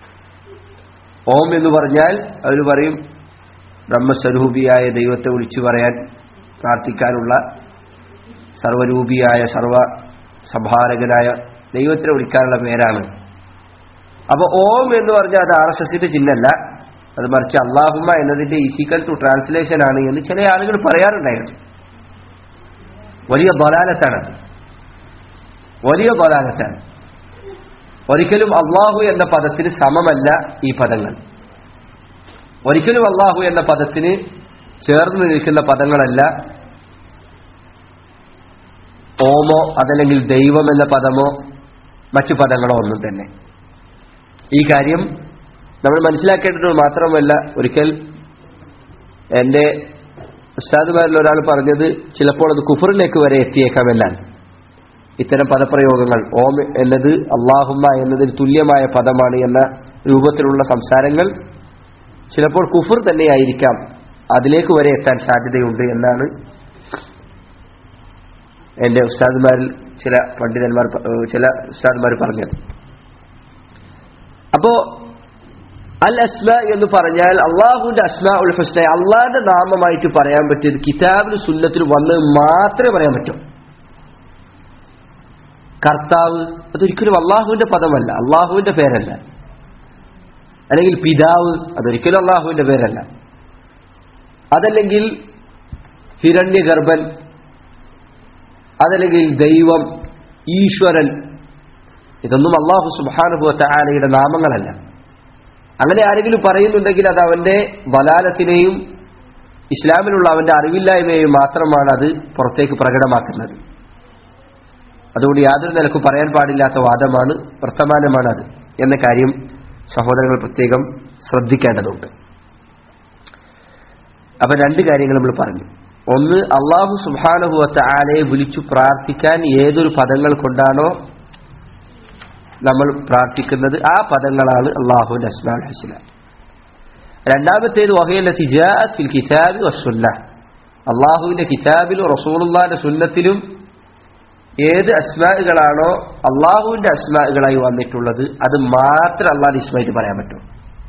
ഓം എന്ന് പറഞ്ഞാൽ അവർ പറയും ബ്രഹ്മസ്വരൂപിയായ ദൈവത്തെ വിളിച്ചു പറയാൻ പ്രാർത്ഥിക്കാനുള്ള സർവരൂപിയായ സർവ സംഹാരകനായ ദൈവത്തിനെ വിളിക്കാനുള്ള പേരാണ് അപ്പൊ ഓം എന്ന് പറഞ്ഞാൽ അത് ആർ എസ് എസിന്റെ ചിഹ്നമല്ല അത് മറിച്ച് അള്ളാഹുമ്മ എന്നതിന്റെ ഈസിക്കൽ ടു ട്രാൻസ്ലേഷൻ ആണ് എന്ന് ചില ആളുകൾ പറയാറുണ്ടായിരുന്നു വലിയ ബലാലത്താണ് വലിയ ബലാലത്താണ് ഒരിക്കലും അള്ളാഹു എന്ന പദത്തിന് സമമല്ല ഈ പദങ്ങൾ ഒരിക്കലും അള്ളാഹു എന്ന പദത്തിന് ചേർന്ന് നിൽക്കുന്ന പദങ്ങളല്ല ഓമോ അതല്ലെങ്കിൽ ദൈവം എന്ന പദമോ മറ്റു പദങ്ങളോ ഒന്നും തന്നെ ഈ കാര്യം നമ്മൾ മനസ്സിലാക്കേണ്ടത് മാത്രമല്ല ഒരിക്കൽ എൻ്റെ ഉസ്താദുമാരിൽ ഒരാൾ പറഞ്ഞത് ചിലപ്പോൾ അത് കുഫറിലേക്ക് വരെ എത്തിയേക്കാമെന്നാണ് ഇത്തരം പദപ്രയോഗങ്ങൾ ഓം എന്നത് അള്ളാഹുമ്മ എന്നതിന് തുല്യമായ പദമാണ് എന്ന രൂപത്തിലുള്ള സംസാരങ്ങൾ ചിലപ്പോൾ കുഫർ തന്നെയായിരിക്കാം അതിലേക്ക് വരെ എത്താൻ സാധ്യതയുണ്ട് എന്നാണ് എൻ്റെ ഉസ്താദുമാരിൽ ചില പണ്ഡിതന്മാർ ചില ഉസ്താദുമാർ പറഞ്ഞത് അപ്പോ അൽ അസ്മ എന്ന് പറഞ്ഞാൽ അള്ളാഹുവിന്റെ അസ്മ ഉൽ ഹുസ്ന അള്ളാഹിന്റെ നാമമായിട്ട് പറയാൻ പറ്റിയത് കിതാബിന് സുന്നത്തിൽ വന്ന് മാത്രമേ പറയാൻ പറ്റൂ കർത്താവ് അതൊരിക്കലും അള്ളാഹുവിന്റെ പദമല്ല അള്ളാഹുവിന്റെ പേരല്ല അല്ലെങ്കിൽ പിതാവ് അതൊരിക്കലും അള്ളാഹുവിന്റെ പേരല്ല അതല്ലെങ്കിൽ ഹിരണ്യഗർഭൻ അതല്ലെങ്കിൽ ദൈവം ഈശ്വരൻ ഇതൊന്നും അള്ളാഹു സുബാനുഭവത്തെ ആലയുടെ നാമങ്ങളല്ല അങ്ങനെ ആരെങ്കിലും പറയുന്നുണ്ടെങ്കിൽ അത് അവന്റെ ബലാലത്തിനെയും ഇസ്ലാമിലുള്ള അവന്റെ അറിവില്ലായ്മയെയും മാത്രമാണ് അത് പുറത്തേക്ക് പ്രകടമാക്കുന്നത് അതുകൊണ്ട് യാതൊരു നിലക്കും പറയാൻ പാടില്ലാത്ത വാദമാണ് വർത്തമാനമാണ് അത് എന്ന കാര്യം സഹോദരങ്ങൾ പ്രത്യേകം ശ്രദ്ധിക്കേണ്ടതുണ്ട് അപ്പൊ രണ്ട് കാര്യങ്ങൾ നമ്മൾ പറഞ്ഞു ഒന്ന് അള്ളാഹു സുബാനുഭവത്തെ ആലയെ വിളിച്ചു പ്രാർത്ഥിക്കാൻ ഏതൊരു പദങ്ങൾ കൊണ്ടാണോ നമ്മൾ പ്രാർത്ഥിക്കുന്നത് ആ പദങ്ങളാണ് അള്ളാഹുവിന്റെ അസ്മാൽ ഹസ്ന രണ്ടാമത്തേത് വഹയല്ലത്തി ജാഅത് ഫിൽ കിതാബി വസ്സുന്ന അള്ളാഹുവിന്റെ കിതാബിലും റസൂലുള്ളാന്റെ സുന്നത്തിലും ഏത് അസ്മാകളാണോ അള്ളാഹുവിന്റെ അസ്മാകളായി വന്നിട്ടുള്ളത് അത് മാത്രം അള്ളാഹ് ഇസ്മായിട്ട് പറയാൻ പറ്റും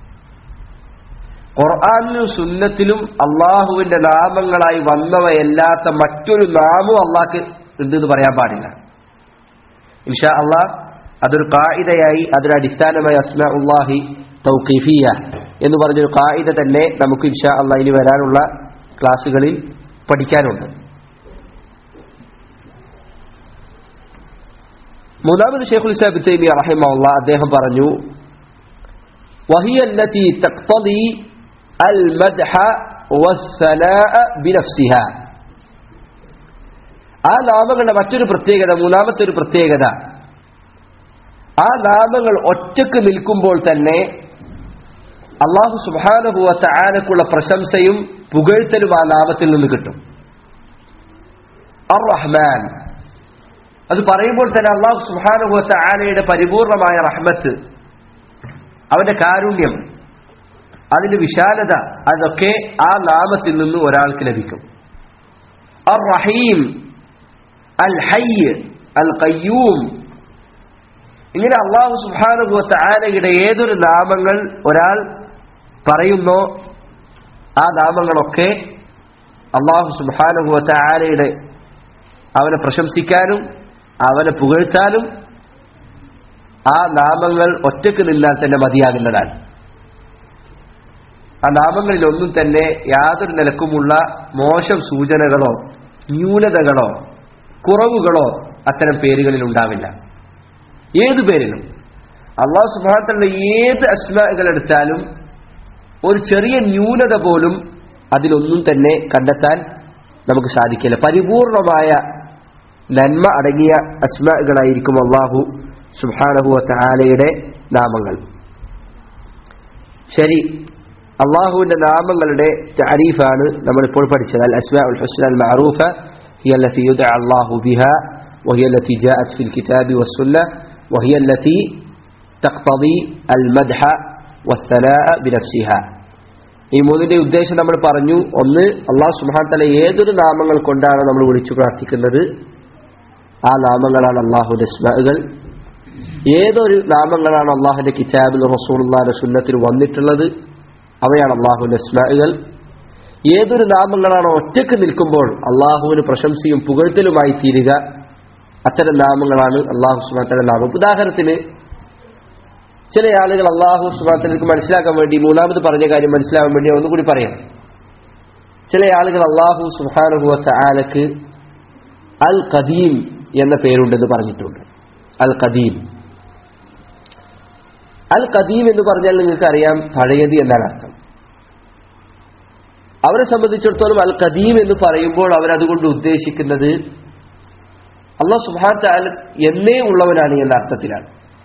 ഖുർആാനിലും സുന്നത്തിലും അള്ളാഹുവിന്റെ നാമങ്ങളായി വന്നവയല്ലാത്ത മറ്റൊരു നാമവും അള്ളാഹ്ക്ക് ഉണ്ടെന്ന് പറയാൻ പാടില്ല ഇൻഷാ അള്ളാഹ് അതൊരു കായികയായി അതൊരു അടിസ്ഥാനമായി അസ്മാ ഉള്ളാഹി തൗഖീഫിയ എന്ന് പറഞ്ഞൊരു കായിക തന്നെ നമുക്ക് ഇൻഷാ അള്ളാഹ് ഇനി വരാനുള്ള ക്ലാസ്സുകളിൽ പഠിക്കാനുണ്ട് മൂന്നാമത് ഷെയ്ഖുൽ ഇസ്ലാം തൈമിയ റഹിമഹുള്ള അദ്ദേഹം പറഞ്ഞു وهي التي تقتضي المدح والثناء بنفسها ആ നാമങ്ങളുടെ മറ്റൊരു പ്രത്യേകത മൂന്നാമത്തെ ഒരു പ്രത്യേകത ആ നാമങ്ങൾ ഒറ്റക്ക് നിൽക്കുമ്പോൾ തന്നെ അള്ളാഹു സുബാനുഭവത്ത ആനക്കുള്ള പ്രശംസയും പുകഴ്ത്തലും ആ നാമത്തിൽ നിന്ന് കിട്ടും അർ റഹ്മാൻ അത് പറയുമ്പോൾ തന്നെ അള്ളാഹു സുബാനുഭവത്ത ആനയുടെ പരിപൂർണമായ റഹ്മത്ത് അവന്റെ കാരുണ്യം അതിന്റെ വിശാലത അതൊക്കെ ആ നാമത്തിൽ നിന്ന് ഒരാൾക്ക് ലഭിക്കും അർ റഹീം അൽ ഹയ്യ് അൽ കയ്യൂം ഇങ്ങനെ അള്ളാഹു സുബാനുഭവത്ത ആനയുടെ ഏതൊരു നാമങ്ങൾ ഒരാൾ പറയുന്നോ ആ നാമങ്ങളൊക്കെ അള്ളാഹു സുബാനുഭവത്ത ആനയുടെ അവനെ പ്രശംസിക്കാനും അവനെ പുകഴ്ത്താനും ആ നാമങ്ങൾ ഒറ്റക്ക് നിന്നാൽ തന്നെ മതിയാകുന്നതാണ് ആ നാമങ്ങളിലൊന്നും തന്നെ യാതൊരു നിലക്കുമുള്ള മോശം സൂചനകളോ ന്യൂനതകളോ കുറവുകളോ അത്തരം പേരുകളിൽ ഉണ്ടാവില്ല ഏതു പേരിലും അള്ളാഹു സുബാനത്തിന്റെ ഏത് അസ്മകൾ എടുത്താലും ഒരു ചെറിയ ന്യൂനത പോലും അതിലൊന്നും തന്നെ കണ്ടെത്താൻ നമുക്ക് സാധിക്കില്ല പരിപൂർണമായ നന്മ അടങ്ങിയ അസ്മകളായിരിക്കും അള്ളാഹു സുബാനഹുവത്ത ആലയുടെ നാമങ്ങൾ ശരി അള്ളാഹുവിന്റെ നാമങ്ങളുടെ താരീഫാണ് നമ്മളിപ്പോൾ പഠിച്ചത് അൽ അസ്മാ ഉൽ ഹുസ്ന അൽ മഅറൂഫ هي التي يدعى الله بها وهي التي جاءت في الكتاب والسنة وهي التي تقتضي المدح والثناء بنفسها ഈ മൂന്നിന്റെ ഉദ്ദേശം നമ്മൾ പറഞ്ഞു ഒന്ന് അള്ളാഹു സുബ്ഹാൻ തല ഏതൊരു നാമങ്ങൾ കൊണ്ടാണ് നമ്മൾ വിളിച്ചു പ്രാർത്ഥിക്കുന്നത് ആ നാമങ്ങളാണ് അള്ളാഹുന്റെ സ്മകൾ ഏതൊരു നാമങ്ങളാണ് അള്ളാഹുന്റെ കിതാബിൽ റസൂലുള്ളാഹിന്റെ സുന്നത്തിൽ വന്നിട്ടുള്ളത് അവയാണ് അള്ളാഹുവിന്റെ സ്മകൾ ഏതൊരു നാമങ്ങളാണോ ഒറ്റക്ക് നിൽക്കുമ്പോൾ അള്ളാഹുവിന് പ്രശംസയും പുകഴ്ത്തലുമായി തീരുക അത്തരം നാമങ്ങളാണ് അള്ളാഹു സുബാത്തല നാമം ഉദാഹരണത്തിന് ചില ആളുകൾ അള്ളാഹു സുബാത്തലക്ക് മനസ്സിലാക്കാൻ വേണ്ടി മൂന്നാമത് പറഞ്ഞ കാര്യം മനസ്സിലാക്കാൻ വേണ്ടി ഒന്നുകൂടി പറയാം ചില ആളുകൾ അള്ളാഹു സുഹാനുഭവത്ത ആലക്ക് അൽ ഖദീം എന്ന പേരുണ്ടെന്ന് പറഞ്ഞിട്ടുണ്ട് അൽ ഖദീം അൽ ഖദീം എന്ന് പറഞ്ഞാൽ നിങ്ങൾക്ക് അറിയാം പഴയത് എന്നാണ് അർത്ഥം അവരെ സംബന്ധിച്ചിടത്തോളം അൽ ഖദീം എന്ന് പറയുമ്പോൾ അവരതുകൊണ്ട് ഉദ്ദേശിക്കുന്നത് അള്ളാഹ് സുബാൻ എന്നേ ഉള്ളവനാണ് എന്ന അർത്ഥത്തിലാണ്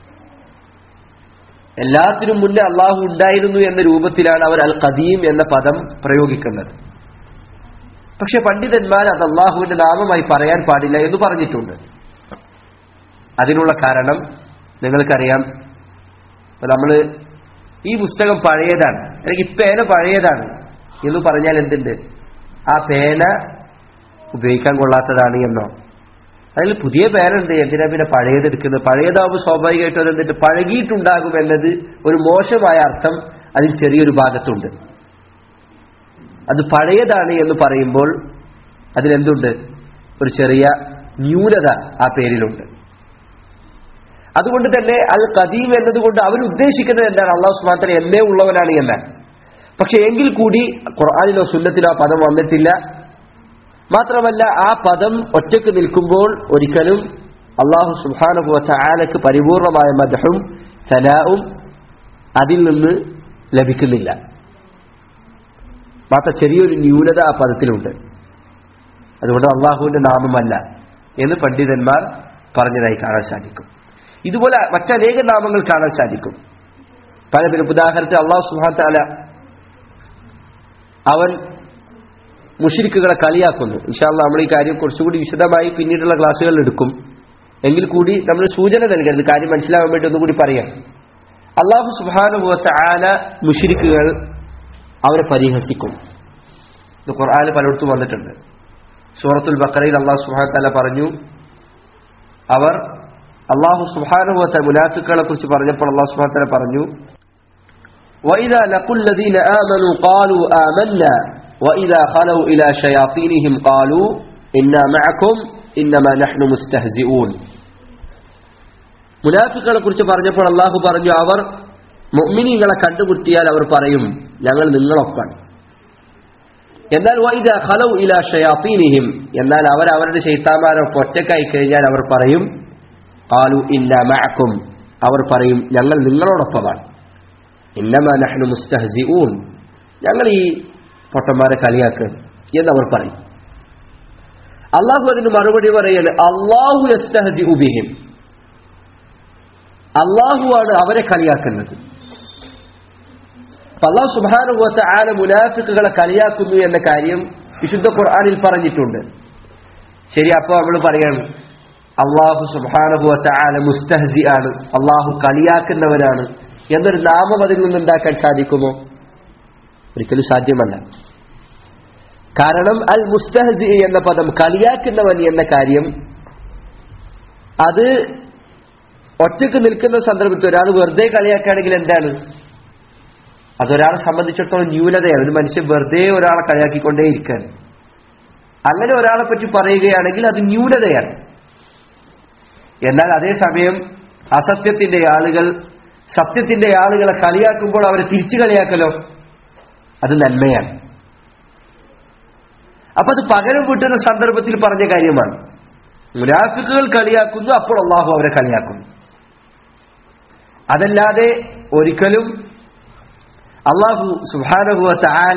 എല്ലാത്തിനും മുന്നേ അള്ളാഹു ഉണ്ടായിരുന്നു എന്ന രൂപത്തിലാണ് അവർ അൽ ഖദീം എന്ന പദം പ്രയോഗിക്കുന്നത് പക്ഷെ പണ്ഡിതന്മാർ അത് അള്ളാഹുവിന്റെ നാമമായി പറയാൻ പാടില്ല എന്ന് പറഞ്ഞിട്ടുണ്ട് അതിനുള്ള കാരണം നിങ്ങൾക്കറിയാം നമ്മൾ ഈ പുസ്തകം പഴയതാണ് അല്ലെങ്കിൽ ഈ പേന പഴയതാണ് എന്ന് പറഞ്ഞാൽ എന്തുണ്ട് ആ പേന ഉപയോഗിക്കാൻ കൊള്ളാത്തതാണ് എന്നോ അതിൽ പുതിയ പേനുണ്ട് എന്തിനാ പിന്നെ പഴയതെടുക്കുന്നത് പഴയതാവുമ്പോൾ സ്വാഭാവികമായിട്ടും അതെന്തിട്ട് പഴകിയിട്ടുണ്ടാകും എന്നത് ഒരു മോശമായ അർത്ഥം അതിൽ ചെറിയൊരു ഭാഗത്തുണ്ട് അത് പഴയതാണ് എന്ന് പറയുമ്പോൾ അതിലെന്തുണ്ട് ഒരു ചെറിയ ന്യൂനത ആ പേരിലുണ്ട് അതുകൊണ്ട് തന്നെ അൽ ഖദീം എന്നതുകൊണ്ട് അവർ ഉദ്ദേശിക്കുന്നത് എന്താണ് അള്ളാഹു സുമാത്തല എന്നേ ഉള്ളവനാണ് എന്നാണ് പക്ഷെ എങ്കിൽ കൂടി ഖുർആാനിലോ സുന്നത്തിലോ ആ പദം വന്നിട്ടില്ല മാത്രമല്ല ആ പദം ഒറ്റക്ക് നിൽക്കുമ്പോൾ ഒരിക്കലും അള്ളാഹു സുഹാനുഭവത്ത ആലക്ക് പരിപൂർണമായ മദഹും സലാവും അതിൽ നിന്ന് ലഭിക്കുന്നില്ല മാത്ര ചെറിയൊരു ന്യൂനത ആ പദത്തിലുണ്ട് അതുകൊണ്ട് അള്ളാഹുവിന്റെ നാമമല്ല എന്ന് പണ്ഡിതന്മാർ പറഞ്ഞതായി കാണാൻ സാധിക്കും ഇതുപോലെ മറ്റനേക നാമങ്ങൾ കാണാൻ സാധിക്കും പലതിനും ഉദാഹരണത്തിന് അള്ളാഹു സുഹാൻ താല അവൻ മുഷിരിക്കുകളെ കളിയാക്കുന്നു ഇൻഷാല്ല നമ്മൾ ഈ കാര്യം കുറച്ചുകൂടി വിശദമായി പിന്നീടുള്ള ക്ലാസ്സുകളിൽ എടുക്കും എങ്കിൽ കൂടി നമ്മൾ സൂചന നൽകരുത് കാര്യം മനസ്സിലാവാൻ വേണ്ടി ഒന്നുകൂടി പറയാം അള്ളാഹു സുബാനുഭവത്തെ ആല മുഷിരിക്കുകൾ അവരെ പരിഹസിക്കും ഇത് ഖുർആാന് പലയിടത്തും വന്നിട്ടുണ്ട് സൂറത്തുൽ ബക്കറയിൽ അള്ളാഹു സുബാൻ താല പറഞ്ഞു അവർ അള്ളാഹു സുബാനുഭവത്തെ മുനാഫിക്കുകളെ കുറിച്ച് പറഞ്ഞപ്പോൾ അള്ളാഹു സുബാൻ താല പറഞ്ഞു وإذا لقوا الذين آمنوا قالوا آمنا وإذا خلوا إلى شياطينهم قالوا إنا معكم إنما نحن مستهزئون മുനാഫിക്കുകളെ കുറിച്ച് പറഞ്ഞപ്പോൾ അള്ളാഹു പറഞ്ഞു അവർ മുഅ്മിനീങ്ങളെ കണ്ടുമുട്ടിയാൽ അവർ പറയും ഞങ്ങൾ നിങ്ങളൊപ്പാണ് എന്നാൽ വൈദ ഹലൗ ഇല ഷയാത്തീനിഹിം എന്നാൽ അവർ അവരുടെ ശൈത്താമാരൊപ്പം ഒറ്റക്കായി കഴിഞ്ഞാൽ അവർ പറയും കാലു ഇന്ന മഅക്കും അവർ പറയും ഞങ്ങൾ നിങ്ങളോടൊപ്പമാണ് ഇന്നമ നഹ്നു മുസ്തഹസിഊൻ ഞങ്ങൾ ഈ പൊട്ടന്മാരെ കളിയാക്കുക എന്നവർ പറയും അള്ളാഹു അതിന് മറുപടി പറയാണ് അള്ളാഹു യസ്തഹസി ഉബിഹിം അള്ളാഹുവാണ് അവരെ കളിയാക്കുന്നത് അപ്പൊ അള്ളാഹു സുബാനുഭവത്തെ ആല മുനാഫിക്കുകളെ കളിയാക്കുന്നു എന്ന കാര്യം വിശുദ്ധ ഖുർആാനിൽ പറഞ്ഞിട്ടുണ്ട് ശരി അപ്പൊ നമ്മൾ പറയാണ് അള്ളാഹു സുബാനുഭവത്തെ ആല മുസ്തഹസി ആണ് അള്ളാഹു കളിയാക്കുന്നവരാണ് എന്നൊരു നാമം അതിൽ നിന്നുണ്ടാക്കാൻ സാധിക്കുമോ ഒരിക്കലും സാധ്യമല്ല കാരണം അൽ മുസ്തഹസി എന്ന പദം കളിയാക്കുന്നവൻ എന്ന കാര്യം അത് ഒറ്റക്ക് നിൽക്കുന്ന സന്ദർഭത്തിൽ ഒരാൾ വെറുതെ കളിയാക്കുകയാണെങ്കിൽ എന്താണ് അതൊരാളെ സംബന്ധിച്ചിടത്തോളം ന്യൂനതയാണ് ഒരു മനുഷ്യൻ വെറുതെ ഒരാളെ കളിയാക്കിക്കൊണ്ടേ ഇരിക്കാൻ അങ്ങനെ ഒരാളെ പറ്റി പറയുകയാണെങ്കിൽ അത് ന്യൂനതയാണ് എന്നാൽ അതേസമയം അസത്യത്തിന്റെ ആളുകൾ സത്യത്തിന്റെ ആളുകളെ കളിയാക്കുമ്പോൾ അവരെ തിരിച്ചു കളിയാക്കലോ അത് നന്മയാണ് അപ്പൊ അത് പകരം വീട്ടുന്ന സന്ദർഭത്തിൽ പറഞ്ഞ കാര്യമാണ് മുനാഫിക്കുകൾ കളിയാക്കുന്നു അപ്പോൾ അള്ളാഹു അവരെ കളിയാക്കുന്നു അതല്ലാതെ ഒരിക്കലും അള്ളാഹു സുബാനുഭവത്തെ ആല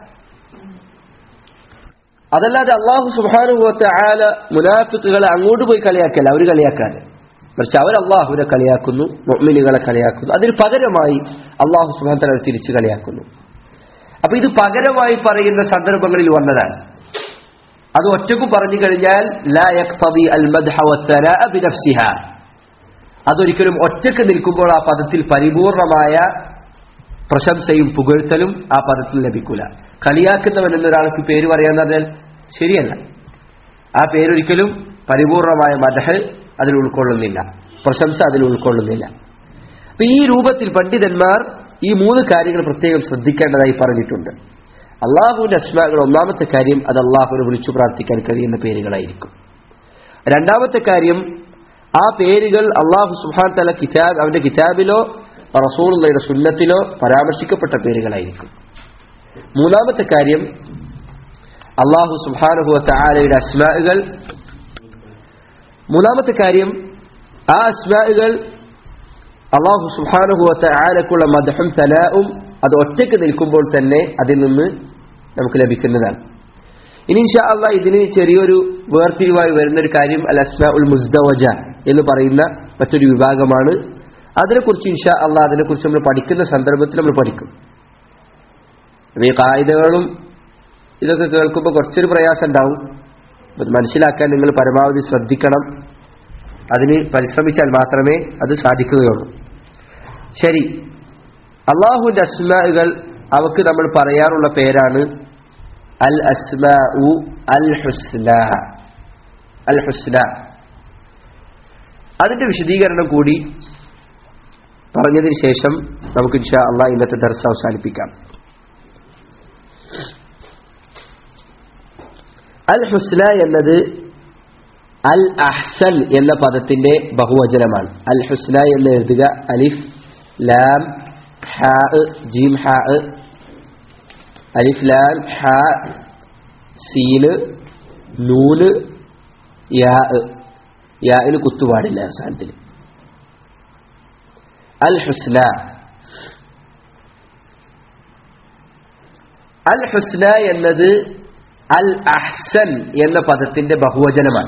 അതല്ലാതെ അള്ളാഹു സുബാനുഭവത്തെ ആല മുനാഫിക്കുകളെ അങ്ങോട്ട് പോയി കളിയാക്കല്ല അവർ കളിയാക്കാതെ മറിച്ച് അവർ അള്ളാഹുവിനെ കളിയാക്കുന്നു മൊമ്മിനുകളെ കളിയാക്കുന്നു അതിന് പകരമായി അള്ളാഹു സുബാൻ തല തിരിച്ചു കളിയാക്കുന്നു അപ്പൊ ഇത് പകരമായി പറയുന്ന സന്ദർഭങ്ങളിൽ വന്നതാണ് അത് ഒറ്റക്ക് പറഞ്ഞു കഴിഞ്ഞാൽ ലാ യഖ്തദി അൽ മദ്ഹ വസ്സനാഅ ബിനഫ്സിഹ അതൊരിക്കലും ഒറ്റക്ക് നിൽക്കുമ്പോൾ ആ പദത്തിൽ പരിപൂർണമായ പ്രശംസയും പുകഴ്ത്തലും ആ പദത്തിൽ ലഭിക്കൂല കളിയാക്കുന്നവൻ എന്നൊരാൾക്ക് പേര് പറയാൻ പറഞ്ഞാൽ ശരിയല്ല ആ പേരൊരിക്കലും പരിപൂർണമായ മദഹ് അതിൽ ഉൾക്കൊള്ളുന്നില്ല പ്രശംസ അതിൽ ഉൾക്കൊള്ളുന്നില്ല അപ്പൊ ഈ രൂപത്തിൽ പണ്ഡിതന്മാർ ഈ മൂന്ന് കാര്യങ്ങൾ പ്രത്യേകം ശ്രദ്ധിക്കേണ്ടതായി പറഞ്ഞിട്ടുണ്ട് അള്ളാഹുവിന്റെ അസ്മാകൾ ഒന്നാമത്തെ കാര്യം അത് അള്ളാഹുവിനെ വിളിച്ചു പ്രാർത്ഥിക്കാൻ കഴിയുന്ന പേരുകളായിരിക്കും രണ്ടാമത്തെ കാര്യം ആ പേരുകൾ അള്ളാഹു സുഹാൻ തല കിതാബ് അവന്റെ കിതാബിലോ റസൂളുള്ളയുടെ സുന്നത്തിലോ പരാമർശിക്കപ്പെട്ട പേരുകളായിരിക്കും മൂന്നാമത്തെ കാര്യം അള്ളാഹു സുഹാനുഹുവത്ത ആലയുടെ അസ്മാകൾ മൂന്നാമത്തെ കാര്യം ആ അസ്മാകൾ അള്ളാഹു സുഹാനുഹുവത്ത ആലക്കുള്ള മദഹം തലാവും അത് ഒറ്റയ്ക്ക് നിൽക്കുമ്പോൾ തന്നെ അതിൽ നിന്ന് നമുക്ക് ലഭിക്കുന്നതാണ് ഇനി ഇൻഷാ അള്ളാ ഇതിന് ചെറിയൊരു വേർതിരിവായി വരുന്നൊരു കാര്യം അൽ അസ്മാ ഉൽ മുസ്ദവജ എന്ന് പറയുന്ന മറ്റൊരു വിഭാഗമാണ് അതിനെക്കുറിച്ച് ഇൻഷാ അള്ളാ അതിനെക്കുറിച്ച് നമ്മൾ പഠിക്കുന്ന സന്ദർഭത്തിൽ നമ്മൾ പഠിക്കും ഈ കായികകളും ഇതൊക്കെ കേൾക്കുമ്പോൾ കുറച്ചൊരു പ്രയാസം ഉണ്ടാവും അത് മനസ്സിലാക്കാൻ നിങ്ങൾ പരമാവധി ശ്രദ്ധിക്കണം അതിന് പരിശ്രമിച്ചാൽ മാത്രമേ അത് സാധിക്കുകയുള്ളൂ ശരി അള്ളാഹുവിന്റെ അസ്മാകൾ അവക്ക് നമ്മൾ പറയാറുള്ള പേരാണ് അൽ അസ്മാ അൽ ഹുസ്ന അൽ ഹുസ്ന അതിന്റെ വിശദീകരണം കൂടി പറഞ്ഞതിന് ശേഷം നമുക്ക് ഇൻഷാ അള്ളാഹ് ഇന്നത്തെ ദർശ അവസാനിപ്പിക്കാം അൽ ഹുസ്ന എന്നത് അൽ അഹ്സൻ എന്ന പദത്തിന്റെ ബഹുവചനമാണ് അൽ ഹുസ്ന എന്ന് എഴുതുക അലിഫ് ലാം ഹാ ജീം ഹാ അലിഫ് ലാം ഹാ സീന് നൂന് യാ യാന് കുത്തുപാടില്ല അവസാനത്തിൽ അൽ ഹുസ്ന അൽ ഹുസ്ന എന്നത് അൽ അഹ്സൻ എന്ന പദത്തിന്റെ ബഹുവചനമാണ്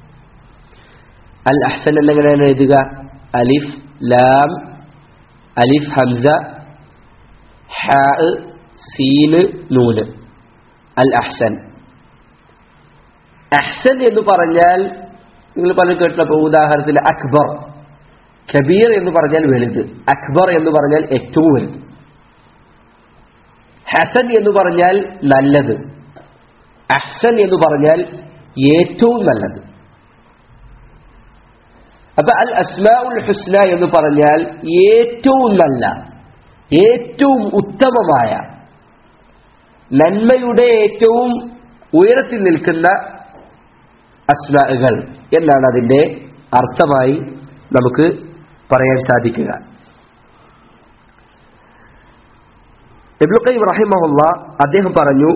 അൽ അഹ്സൻ എന്നെങ്ങനെയാണ് എഴുതുക അലിഫ് ലാം അലിഫ് ഹംസ ഹാ സീന് നൂന് അൽ അഹ്സൻ അഹ്സൻ എന്ന് പറഞ്ഞാൽ നിങ്ങൾ പലരും കേട്ടിട്ടുള്ള ഉദാഹരണത്തിൽ അക്ബർ കബീർ എന്ന് പറഞ്ഞാൽ വലുത് അക്ബർ എന്ന് പറഞ്ഞാൽ ഏറ്റവും വലുത് ഹസൻ എന്ന് പറഞ്ഞാൽ നല്ലത് അഹ്സൻ എന്ന് പറഞ്ഞാൽ ഏറ്റവും നല്ലത് അപ്പൊ അൽ അസ്മാഉൽ ഹുസ്ന എന്ന് പറഞ്ഞാൽ ഏറ്റവും നല്ല ഏറ്റവും ഉത്തമമായ നന്മയുടെ ഏറ്റവും ഉയരത്തിൽ നിൽക്കുന്ന അസ്മാകൾ എന്നാണ് അതിന്റെ അർത്ഥമായി നമുക്ക് പറയാൻ സാധിക്കുക ഇബ്ലുഖൈം റഹിമഹുല്ല അദ്ദേഹം പറഞ്ഞു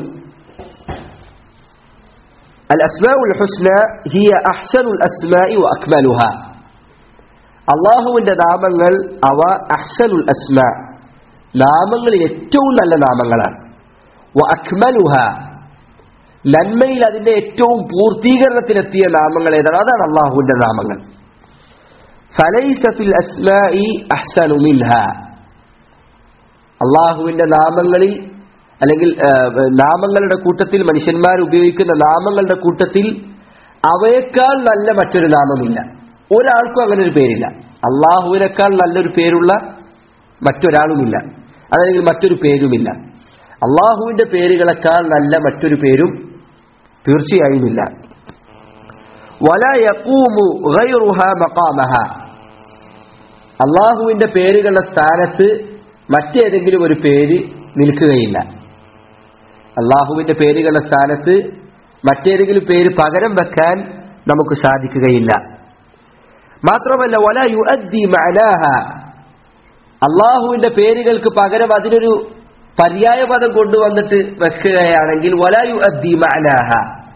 അൽ അസ്മാഉൽ ഹുസ്ന ഹിയ അഹ്സനുൽ അസ്മാഇ വ അക്മലുഹ അള്ളാഹുവിന്റെ നാമങ്ങൾ അവ അഹ്സനുൽ അസ്മ നാമങ്ങളിൽ ഏറ്റവും നല്ല നാമങ്ങളാണ് വ അക്മലുഹ നന്മയിൽ അതിന്റെ ഏറ്റവും പൂർത്തീകരണത്തിലെത്തിയ നാമങ്ങൾ ഏതാണ് അതാണ് അള്ളാഹുവിന്റെ നാമങ്ങൾ ഫലൈസ ഫിൽ അസ്മാഇ അഹ്സനു മിൻഹ അള്ളാഹുവിന്റെ നാമങ്ങളിൽ അല്ലെങ്കിൽ ആ, നാമങ്ങളുടെ കൂട്ടത്തിൽ മനുഷ്യന്മാർ ഉപയോഗിക്കുന്ന നാമങ്ങളുടെ കൂട്ടത്തിൽ അവയേക്കാൾ നല്ല മറ്റൊരു നാമമില്ല ഒരാൾക്കും അങ്ങനെ ഒരു പേരില്ല അള്ളാഹുവിനേക്കാൾ നല്ലൊരു പേരുള്ള മറ്റൊരാളുമില്ല അതല്ലെങ്കിൽ മറ്റൊരു പേരുമില്ല അള്ളാഹുവിന്റെ പേരുകളെക്കാൾ നല്ല മറ്റൊരു പേരും തീർച്ചയായും ഇല്ല വല യഖൂമു ഗൈറുഹ മഖാമഹ അള്ളാഹുവിന്റെ പേരുകളുടെ സ്ഥാനത്ത് മറ്റേതെങ്കിലും ഒരു പേര് നിൽക്കുകയില്ല അള്ളാഹുവിന്റെ പേരുകളുടെ സ്ഥാനത്ത് മറ്റേതെങ്കിലും പേര് പകരം വെക്കാൻ നമുക്ക് സാധിക്കുകയില്ല മാത്രമല്ല വല യുഅദ്ദി മഅനാഹ അള്ളാഹുവിന്റെ പേരുകൾക്ക് പകരം അതിനൊരു പര്യായ പദം കൊണ്ടുവന്നിട്ട് വെക്കുകയാണെങ്കിൽ വല യുഅദ്ദി മഅനാഹ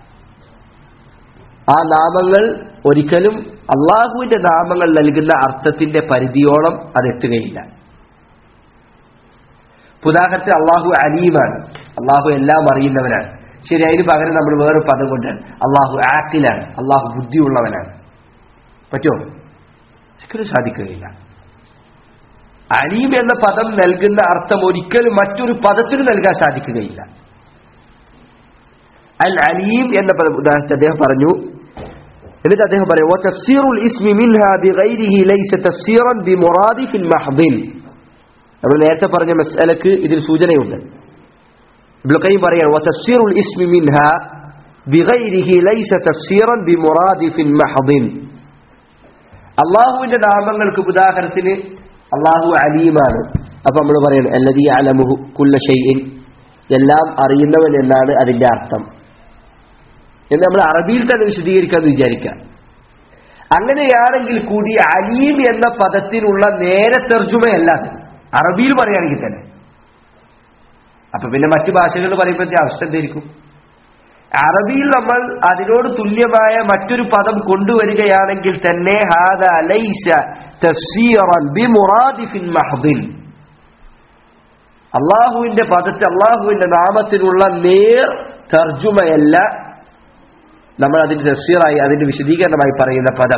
ആ നാമങ്ങൾ ഒരിക്കലും അള്ളാഹുവിന്റെ നാമങ്ങൾ നൽകുന്ന അർത്ഥത്തിന്റെ പരിധിയോളം അത് എത്തുകയില്ല ഉദാഹരണത്തിന് അള്ളാഹു അലീമാണ് അള്ളാഹു എല്ലാം അറിയുന്നവനാണ് ശരി അതിന് പകരം നമ്മൾ വേറെ പദം കൊണ്ടാണ് അള്ളാഹു ആക്കിലാണ് അള്ളാഹു ബുദ്ധിയുള്ളവനാണ് പറ്റുമോ ഒരിക്കലും സാധിക്കുകയില്ല അലീം എന്ന പദം നൽകുന്ന അർത്ഥം ഒരിക്കലും മറ്റൊരു പദത്തിന് നൽകാൻ സാധിക്കുകയില്ല അൽ അലീം എന്ന പദം ഉദാഹരണത്തിന് അദ്ദേഹം പറഞ്ഞു എന്നിട്ട് അദ്ദേഹം പറയും وتفسير الاسم منها بغيره ليس تفسيرا بمرادف محض നമ്മൾ നേരത്തെ പറഞ്ഞ മസ്അലക്ക് ഇതിൽ സൂചനയുണ്ട് ഇബ്നു ഖയ്യിം പറയാണ് وتفسير الاسم منها بغيره ليس تفسيرا بمرادف محض അള്ളാഹുവിന്റെ നാമങ്ങൾക്ക് ഉദാഹരണത്തിന് അള്ളാഹു അലീമാണ് അപ്പൊ നമ്മൾ പറയണം അല്ലതീ അലമുഹു കുല്ല ഷൈഇൻ എല്ലാം അറിയുന്നവൻ എന്നാണ് അതിന്റെ അർത്ഥം എന്ന് നമ്മൾ അറബിയിൽ തന്നെ വിശദീകരിക്കാന്ന് വിചാരിക്കാം അങ്ങനെയാണെങ്കിൽ കൂടി അലീം എന്ന പദത്തിനുള്ള നേരെ തെർജുമയല്ല അത് അറബിയിൽ പറയുകയാണെങ്കിൽ തന്നെ അപ്പൊ പിന്നെ മറ്റു ഭാഷകൾ പറയുമ്പോഴത്തെ അവസ്ഥ എന്തായിരിക്കും അറബിയിൽ നമ്മൾ അതിനോട് തുല്യമായ മറ്റൊരു പദം കൊണ്ടുവരികയാണെങ്കിൽ തന്നെ ഹാദ ലൈസ തഫ്സീറൻ ബിമുറാദിഫിൻ മഹ്ദിൻ അള്ളാഹുവിന്റെ പദത്തെ അള്ളാഹുവിന്റെ നാമത്തിനുള്ള നേർ തർജുമയല്ല നമ്മൾ അതിന്റെ തഫ്സീറായി അതിന്റെ വിശദീകരണമായി പറയുന്ന പദം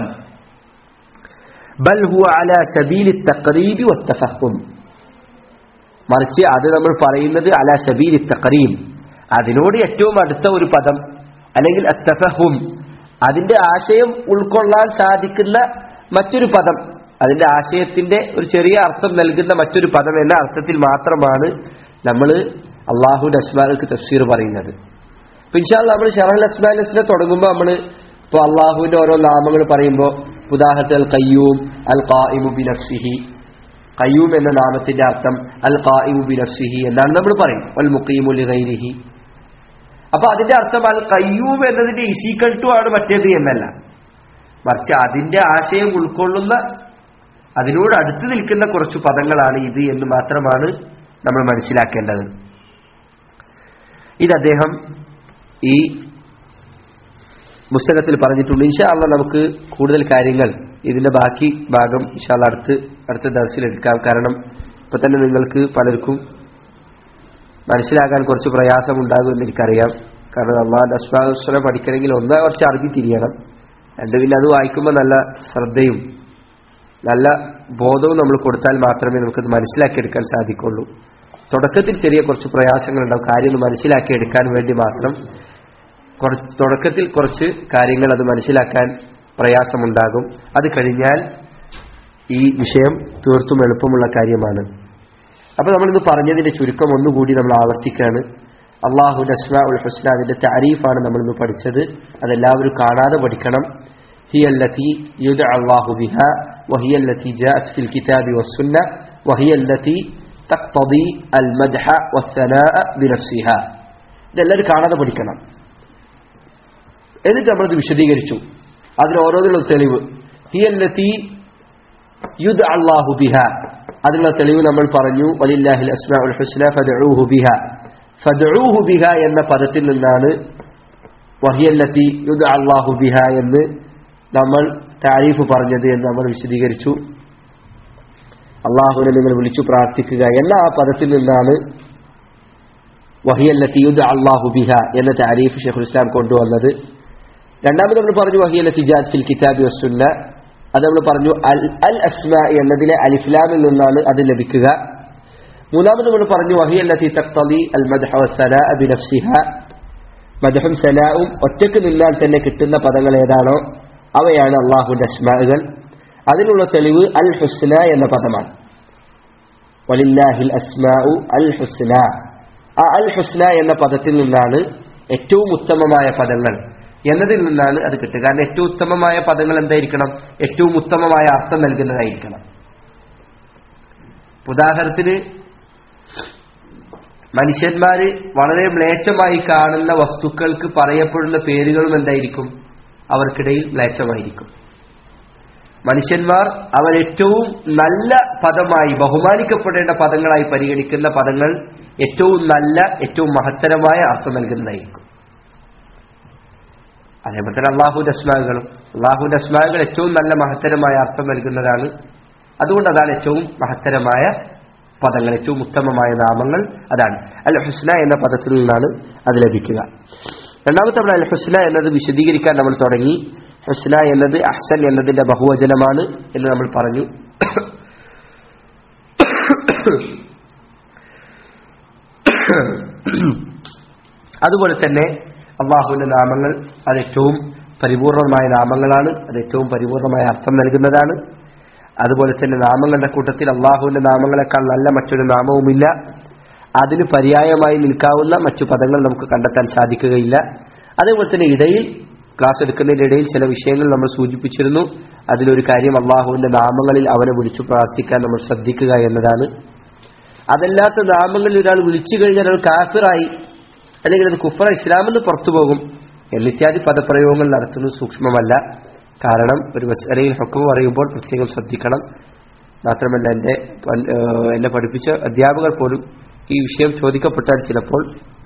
ബൽ ഹുവ അല സബീലി തഖരീബി വത്തഫഹും മറിച്ച് അത് നമ്മൾ പറയുന്നത് അല സബീലി തഖരീം അതിനോട് ഏറ്റവും അടുത്ത ഒരു പദം അല്ലെങ്കിൽ അത്തഫഹും അതിന്റെ ആശയം ഉൾക്കൊള്ളാൻ സാധിക്കുന്ന മറ്റൊരു പദം അതിന്റെ ആശയത്തിന്റെ ഒരു ചെറിയ അർത്ഥം നൽകുന്ന മറ്റൊരു പദം എന്ന അർത്ഥത്തിൽ മാത്രമാണ് നമ്മൾ അള്ളാഹുന്റെ അസ്മാർക്ക് തഫ്സീർ പറയുന്നത് അപ്പൊ ഇൻഷാല് നമ്മൾ ഷറഹൽ അസ്മാലിനെ തുടങ്ങുമ്പോൾ നമ്മൾ ഇപ്പോൾ അള്ളാഹുവിന്റെ ഓരോ നാമങ്ങൾ പറയുമ്പോൾ ഉദാഹരണത്തിൽ അൽ കയ്യൂം അൽ ഖായിമു ബി നഫ്സിഹി കയ്യൂം എന്ന നാമത്തിന്റെ അർത്ഥം അൽ ഖായിമു ബി നഫ്സിഹി എന്നാണ് നമ്മൾ പറയും അൽ മുഖീമു ലിഗൈരിഹി അപ്പൊ അതിന്റെ അർത്ഥം അൽ കയ്യൂം എന്നതിന്റെ ഇസീക്കൾ ടു ആണ് മറ്റേത് എന്നല്ല മറിച്ച് അതിന്റെ ആശയം ഉൾക്കൊള്ളുന്ന അതിനോട് അടുത്ത് നിൽക്കുന്ന കുറച്ച് പദങ്ങളാണ് ഇത് എന്ന് മാത്രമാണ് നമ്മൾ മനസ്സിലാക്കേണ്ടത് ഇത് അദ്ദേഹം ഈ പുസ്തകത്തിൽ പറഞ്ഞിട്ടുണ്ട് ഇൻഷാ അല്ല നമുക്ക് കൂടുതൽ കാര്യങ്ങൾ ഇതിന്റെ ബാക്കി ഭാഗം ഇൻഷാ അല്ലാ അടുത്ത് അടുത്ത ദിവസത്തിൽ എടുക്കാം കാരണം ഇപ്പൊ തന്നെ നിങ്ങൾക്ക് പലർക്കും മനസ്സിലാക്കാൻ കുറച്ച് പ്രയാസമുണ്ടാകുമെന്ന് എനിക്കറിയാം കാരണം അള്ളാഹ് അസ്മാസ്വല പഠിക്കണമെങ്കിൽ ഒന്ന് കുറച്ച് അറബി തിരിയണം രണ്ട് പിന്നെ അത് വായിക്കുമ്പോൾ നല്ല ശ്രദ്ധയും നല്ല ബോധവും നമ്മൾ കൊടുത്താൽ മാത്രമേ നമുക്കത് മനസ്സിലാക്കിയെടുക്കാൻ സാധിക്കുള്ളൂ തുടക്കത്തിൽ ചെറിയ കുറച്ച് പ്രയാസങ്ങളുണ്ടാവും കാര്യം ഒന്ന് മനസ്സിലാക്കിയെടുക്കാൻ വേണ്ടി മാത്രം കുറച്ച് തുടക്കത്തിൽ കുറച്ച് കാര്യങ്ങൾ അത് മനസ്സിലാക്കാൻ പ്രയാസമുണ്ടാകും അത് കഴിഞ്ഞാൽ ഈ വിഷയം തീർത്തും എളുപ്പമുള്ള കാര്യമാണ് അപ്പൊ നമ്മളിന്ന് പറഞ്ഞതിന്റെ ചുരുക്കം ഒന്നുകൂടി നമ്മൾ ആവർത്തിക്കുകയാണ് അള്ളാഹു നസ്ല ഉൽ ഹുസ്ന അതിന്റെ താരീഫാണ് നമ്മളിന്ന് പഠിച്ചത് അതെല്ലാവരും കാണാതെ പഠിക്കണം هي التي يدعى الله بها وهي التي جاءت في الكتاب والسنة وهي التي تقتضي المدح والثناء بنفسها ഇതെല്ലാവരും കാണാതെ പഠിക്കണം എന്നിട്ട് നമ്മളത് വിശദീകരിച്ചു അതിന് ഓരോന്നിനുള്ള തെളിവ് ഹിയല്ലത്തി യുദ് അള്ളാഹു ബിഹ അതിനുള്ള തെളിവ് നമ്മൾ പറഞ്ഞു വലില്ലാഹിൽ അസ്മാഉൽ ഹുസ്ന ഫദ്ഉഹു ബിഹ ഫദ്ഉഹു ബിഹ എന്ന പദത്തിൽ നിന്നാണ് വഹിയല്ലത്തി യുദ് അള്ളാഹു ബിഹ എന്ന് നമ്മൾ താരീഫ് പറഞ്ഞത് എന്ന് നമ്മൾ വിശദീകരിച്ചു അള്ളാഹുവിനെ നിങ്ങൾ വിളിച്ചു പ്രാർത്ഥിക്കുക എന്ന ആ പദത്തിൽ നിന്നാണ് വഹിയല്ലത്തി യുദ് അള്ളാഹു ബിഹ എന്ന താരീഫ് ഷെഖുൽ ഇസ്ലാം കൊണ്ടുവന്നത് രണ്ടാമത് നമ്മൾ പറഞ്ഞു വഹിയല്ലത്തി ജാസ് ഫിൽ കിതാബി വസുന്ന അത് നമ്മൾ പറഞ്ഞു അൽ അൽ അസ്മ എന്നതിലെ അലിഫ്ലാമിൽ നിന്നാണ് അത് ലഭിക്കുക മൂന്നാമത് നമ്മൾ പറഞ്ഞു വഹിയല്ലത്തി തക്തലി അൽ മദ്ഹ വസ്സലാ ബിനഫ്സിഹ മദ്ഹും സലാവും ഒറ്റക്ക് നിന്നാൽ തന്നെ കിട്ടുന്ന പദങ്ങൾ ഏതാണോ അവയാണ് അള്ളാഹുവിന്റെ അസ്മാകൾ അതിനുള്ള തെളിവ് അൽ ഹുസ്ന എന്ന പദമാണ് വലില്ലാഹിൽ അസ്മാഉ അൽ ഹുസ്ന ആ അൽ ഹുസ്ന എന്ന പദത്തിൽ നിന്നാണ് ഏറ്റവും ഉത്തമമായ പദങ്ങൾ എന്നതിൽ നിന്നാണ് അത് കിട്ടുക കാരണം ഏറ്റവും ഉത്തമമായ പദങ്ങൾ എന്തായിരിക്കണം ഏറ്റവും ഉത്തമമായ അർത്ഥം നൽകുന്നതായിരിക്കണം ഉദാഹരണത്തിന് മനുഷ്യന്മാര് വളരെ മ്ലേച്ഛമായി കാണുന്ന വസ്തുക്കൾക്ക് പറയപ്പെടുന്ന പേരുകളും എന്തായിരിക്കും അവർക്കിടയിൽ മ്ലേച്ഛമായിരിക്കും മനുഷ്യന്മാർ അവർ ഏറ്റവും നല്ല പദമായി ബഹുമാനിക്കപ്പെടേണ്ട പദങ്ങളായി പരിഗണിക്കുന്ന പദങ്ങൾ ഏറ്റവും നല്ല ഏറ്റവും മഹത്തരമായ അർത്ഥം നൽകുന്നതായിരിക്കും അതേപോലെ തന്നെ അള്ളാഹുന്റെ അസ്മാകളും അള്ളാഹുന്റെ അസ്മാകൾ ഏറ്റവും നല്ല മഹത്തരമായ അർത്ഥം നൽകുന്നതാണ് അതുകൊണ്ട് അതാണ് ഏറ്റവും മഹത്തരമായ പദങ്ങൾ ഏറ്റവും ഉത്തമമായ നാമങ്ങൾ അതാണ് അൽ ഹുസ്ന എന്ന പദത്തിൽ നിന്നാണ് അത് ലഭിക്കുക രണ്ടാമത്തെ നമ്മൾ അൽ ഹുസ്ന എന്നത് വിശദീകരിക്കാൻ നമ്മൾ തുടങ്ങി ഹുസ്ന എന്നത് അഹ്സൻ എന്നതിന്റെ ബഹുവചനമാണ് എന്ന് നമ്മൾ പറഞ്ഞു അതുപോലെ തന്നെ അള്ളാഹുവിന്റെ നാമങ്ങൾ അത് ഏറ്റവും പരിപൂർണമായ നാമങ്ങളാണ് അത് ഏറ്റവും പരിപൂർണമായ അർത്ഥം നൽകുന്നതാണ് അതുപോലെ തന്നെ നാമങ്ങളുടെ കൂട്ടത്തിൽ അള്ളാഹുവിന്റെ നാമങ്ങളെക്കാൾ നല്ല മറ്റൊരു നാമവുമില്ല അതിന് പര്യായമായി നിൽക്കാവുന്ന മറ്റു പദങ്ങൾ നമുക്ക് കണ്ടെത്താൻ സാധിക്കുകയില്ല അതേപോലെ തന്നെ ഇടയിൽ ക്ലാസ് എടുക്കുന്നതിന്റെ ഇടയിൽ ചില വിഷയങ്ങൾ നമ്മൾ സൂചിപ്പിച്ചിരുന്നു അതിലൊരു കാര്യം അള്ളാഹുവിന്റെ നാമങ്ങളിൽ അവനെ വിളിച്ചു പ്രാർത്ഥിക്കാൻ നമ്മൾ ശ്രദ്ധിക്കുക എന്നതാണ് അതല്ലാത്ത നാമങ്ങളിൽ ഒരാൾ വിളിച്ചു കഴിഞ്ഞാൽ അയാൾ കാഫിറായി അല്ലെങ്കിൽ അത് കുഫറ ഇസ്ലാമെന്ന് പുറത്തു പോകും എന്നിത്യാദി പദപ്രയോഗങ്ങൾ നടത്തുന്നത് സൂക്ഷ്മമല്ല കാരണം ഒരു മസലയിൽ ഹുക്കം പറയുമ്പോൾ പ്രത്യേകം ശ്രദ്ധിക്കണം മാത്രമല്ല എൻ്റെ എന്നെ പഠിപ്പിച്ച അധ്യാപകർ പോലും ഈ വിഷയം ചോദിക്കപ്പെട്ടാൽ ചിലപ്പോൾ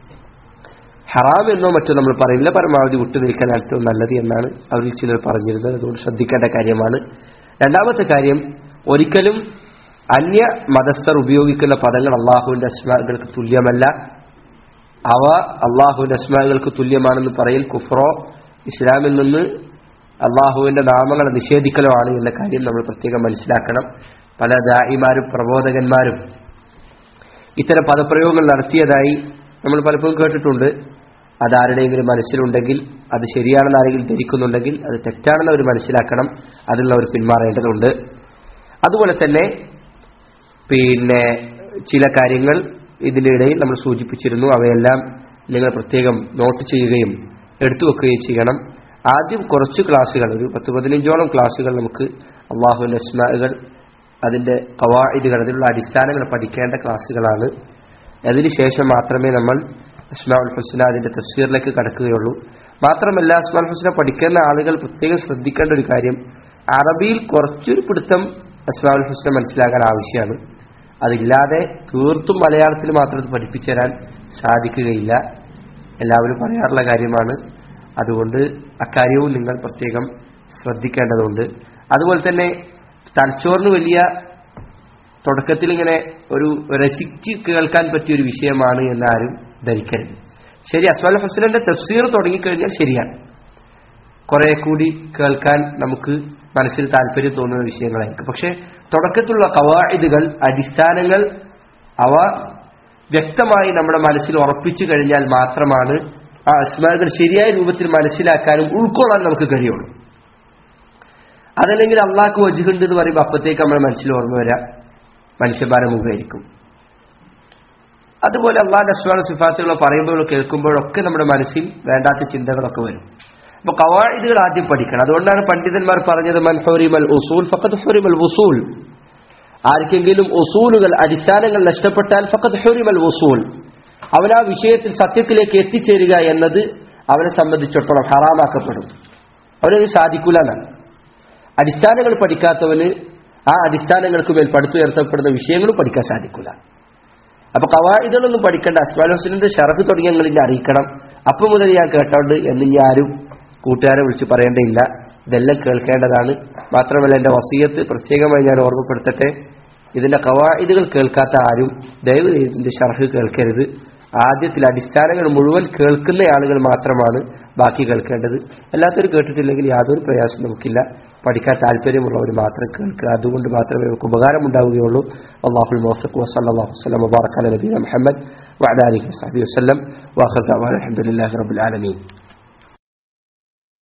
ഹറാം എന്നോ മറ്റോ നമ്മൾ പറയില്ല പരമാവധി വിട്ടുനിൽക്കാൻ ഏറ്റവും നല്ലത് എന്നാണ് അവരിൽ ചിലർ പറഞ്ഞിരുന്നത് അതുകൊണ്ട് ശ്രദ്ധിക്കേണ്ട കാര്യമാണ് രണ്ടാമത്തെ കാര്യം ഒരിക്കലും അന്യ മതസ്ഥർ ഉപയോഗിക്കുന്ന പദങ്ങൾ അള്ളാഹുവിന്റെ അസ്മാകൾക്ക് തുല്യമല്ല അവ അള്ളാഹുവിന്റെ അസ്മാകൾക്ക് തുല്യമാണെന്ന് പറയൽ കുഫ്രോ ഇസ്ലാമിൽ നിന്ന് അള്ളാഹുവിന്റെ നാമങ്ങളെ നിഷേധിക്കലോ ആണ് എന്ന കാര്യം നമ്മൾ പ്രത്യേകം മനസ്സിലാക്കണം പല ദായിമാരും പ്രബോധകന്മാരും ഇത്തരം പദപ്രയോഗങ്ങൾ നടത്തിയതായി നമ്മൾ പലപ്പോഴും കേട്ടിട്ടുണ്ട് അതാരുടെയെങ്കിലും മനസ്സിലുണ്ടെങ്കിൽ അത് ശരിയാണെന്ന് ആരെങ്കിലും ധരിക്കുന്നുണ്ടെങ്കിൽ അത് തെറ്റാണെന്ന് അവർ മനസ്സിലാക്കണം അതിനുള്ള അവർ പിന്മാറേണ്ടതുണ്ട് അതുപോലെ തന്നെ പിന്നെ ചില കാര്യങ്ങൾ ഇതിൻ്റെ ഇടയിൽ നമ്മൾ സൂചിപ്പിച്ചിരുന്നു അവയെല്ലാം നിങ്ങൾ പ്രത്യേകം നോട്ട് ചെയ്യുകയും എടുത്തു വെക്കുകയും ചെയ്യണം ആദ്യം കുറച്ച് ക്ലാസ്സുകൾ ഒരു പത്ത് പതിനഞ്ചോളം ക്ലാസ്സുകൾ നമുക്ക് അള്ളാഹുവിൻ്റെ അസ്മാകൾ അതിൻ്റെ കവായിദുകൾ അതിലുള്ള അടിസ്ഥാനങ്ങൾ പഠിക്കേണ്ട ക്ലാസ്സുകളാണ് അതിനുശേഷം മാത്രമേ നമ്മൾ അസ്മാഉൽ ഹുസ്ന അതിൻ്റെ തഫ്സീറിലേക്ക് കടക്കുകയുള്ളൂ മാത്രമല്ല അസ്മാൽ ഹുസ്ന പഠിക്കുന്ന ആളുകൾ പ്രത്യേകം ശ്രദ്ധിക്കേണ്ട ഒരു കാര്യം അറബിയിൽ കുറച്ചൊരു പിടുത്തം അസ്മാഉൽ ഹുസ്ന മനസ്സിലാക്കാൻ ആവശ്യമാണ് അതില്ലാതെ തീർത്തും മലയാളത്തിൽ മാത്രം ഇത് പഠിപ്പിച്ചു തരാൻ സാധിക്കുകയില്ല എല്ലാവരും പറയാറുള്ള കാര്യമാണ് അതുകൊണ്ട് അക്കാര്യവും നിങ്ങൾ പ്രത്യേകം ശ്രദ്ധിക്കേണ്ടതുണ്ട് അതുപോലെ തന്നെ തലച്ചോറിന് വലിയ തുടക്കത്തിൽ ഇങ്ങനെ ഒരു രസിച്ച് കേൾക്കാൻ പറ്റിയ ഒരു വിഷയമാണ് എന്നാരും ധരിക്കരുത് ശരി അസ്മാൽ ഹുസ്ലന്റെ തഫ്സീർ തുടങ്ങിക്കഴിഞ്ഞാൽ ശരിയാണ് കുറെ കൂടി കേൾക്കാൻ നമുക്ക് മനസ്സിൽ താല്പര്യം തോന്നുന്ന വിഷയങ്ങളായിരിക്കും പക്ഷെ തുടക്കത്തിലുള്ള കവായിദുകൾ അടിസ്ഥാനങ്ങൾ അവ വ്യക്തമായി നമ്മുടെ മനസ്സിൽ ഉറപ്പിച്ചു കഴിഞ്ഞാൽ മാത്രമാണ് ആ അസ്മാകൾ ശരിയായ രൂപത്തിൽ മനസ്സിലാക്കാനും ഉൾക്കൊള്ളാൻ നമുക്ക് കഴിയുള്ളൂ അതല്ലെങ്കിൽ അള്ളാഹ്ക്ക് വജുണ്ട് എന്ന് പറയുമ്പോൾ അപ്പത്തേക്ക് നമ്മുടെ മനസ്സിൽ ഓർമ്മ വരാം മനുഷ്യഭാരം മുഖമായിരിക്കും അതുപോലെ അള്ളാഹ് അസ്വാന സിഫാത്തുകൾ പറയുമ്പോഴോ കേൾക്കുമ്പോഴൊക്കെ നമ്മുടെ മനസ്സിൽ വേണ്ടാത്ത ചിന്തകളൊക്കെ വരും അപ്പൊ കവായിദുകൾ ആദ്യം പഠിക്കണം അതുകൊണ്ടാണ് പണ്ഡിതന്മാർ പറഞ്ഞത് മൻ ഹുരിമൽ ഉസൂൽ ഫഖദ് ഹുരിമൽ ഉസൂൽ ആർക്കെങ്കിലും ഉസൂലുകൾ അടിസ്ഥാനങ്ങൾ നഷ്ടപ്പെട്ടാൽ ഫഖദ് ഹുരിമൽ ഉസൂൽ അവൻ ആ വിഷയത്തിൽ സത്യത്തിലേക്ക് എത്തിച്ചേരുക എന്നത് അവനെ സംബന്ധിച്ചിടത്തോളം ഹറാമാക്കപ്പെടും അവനത് സാധിക്കൂല എന്നാണ് അടിസ്ഥാനങ്ങൾ പഠിക്കാത്തവന് ആ അടിസ്ഥാനങ്ങൾക്ക് മേൽ പടുത്തുയർത്തപ്പെടുന്ന വിഷയങ്ങളും പഠിക്കാൻ സാധിക്കൂല അപ്പൊ കവായിദുകളൊന്നും പഠിക്കേണ്ട അസ്മാൽ ഹുസൈനിന്റെ ഷറഫ് തുടങ്ങിയങ്ങൾ ഇനി അറിയിക്കണം അപ്പൊ മുതൽ ഞാൻ കേട്ടോണ്ട് എന്ന് ഇനി ആരും കൂട്ടുകാരെ വിളിച്ച് പറയേണ്ടയില്ല ഇതെല്ലാം കേൾക്കേണ്ടതാണ് മാത്രമല്ല എന്റെ വസീയത്ത് പ്രത്യേകമായി ഞാൻ ഓർമ്മപ്പെടുത്തട്ടെ ഇതിന്റെ കവായിദുകൾ കേൾക്കാത്ത ആരും ദയവ് ചെയ്ത് ഇതിന്റെ ഷർഹ് കേൾക്കരുത് ആദ്യത്തിൽ അടിസ്ഥാനങ്ങൾ മുഴുവൻ കേൾക്കുന്ന ആളുകൾ മാത്രമാണ് ബാക്കി കേൾക്കേണ്ടത് എല്ലാത്തവരും കേട്ടിട്ടില്ലെങ്കിൽ യാതൊരു പ്രയാസം നമുക്കില്ല പഠിക്കാൻ താല്പര്യമുള്ളവർ മാത്രം കേൾക്കുക അതുകൊണ്ട് മാത്രമേ നമുക്ക് ഉപകാരം ഉണ്ടാവുകയുള്ളൂ അള്ളാഹുൽ മോഫിഖ് വസല്ലാഹു വസ്ലം മുബാറക് നബീന മുഹമ്മദ് وعلى آله وصحبه وسلم وآخر دعوانا الحمد لله رب العالمين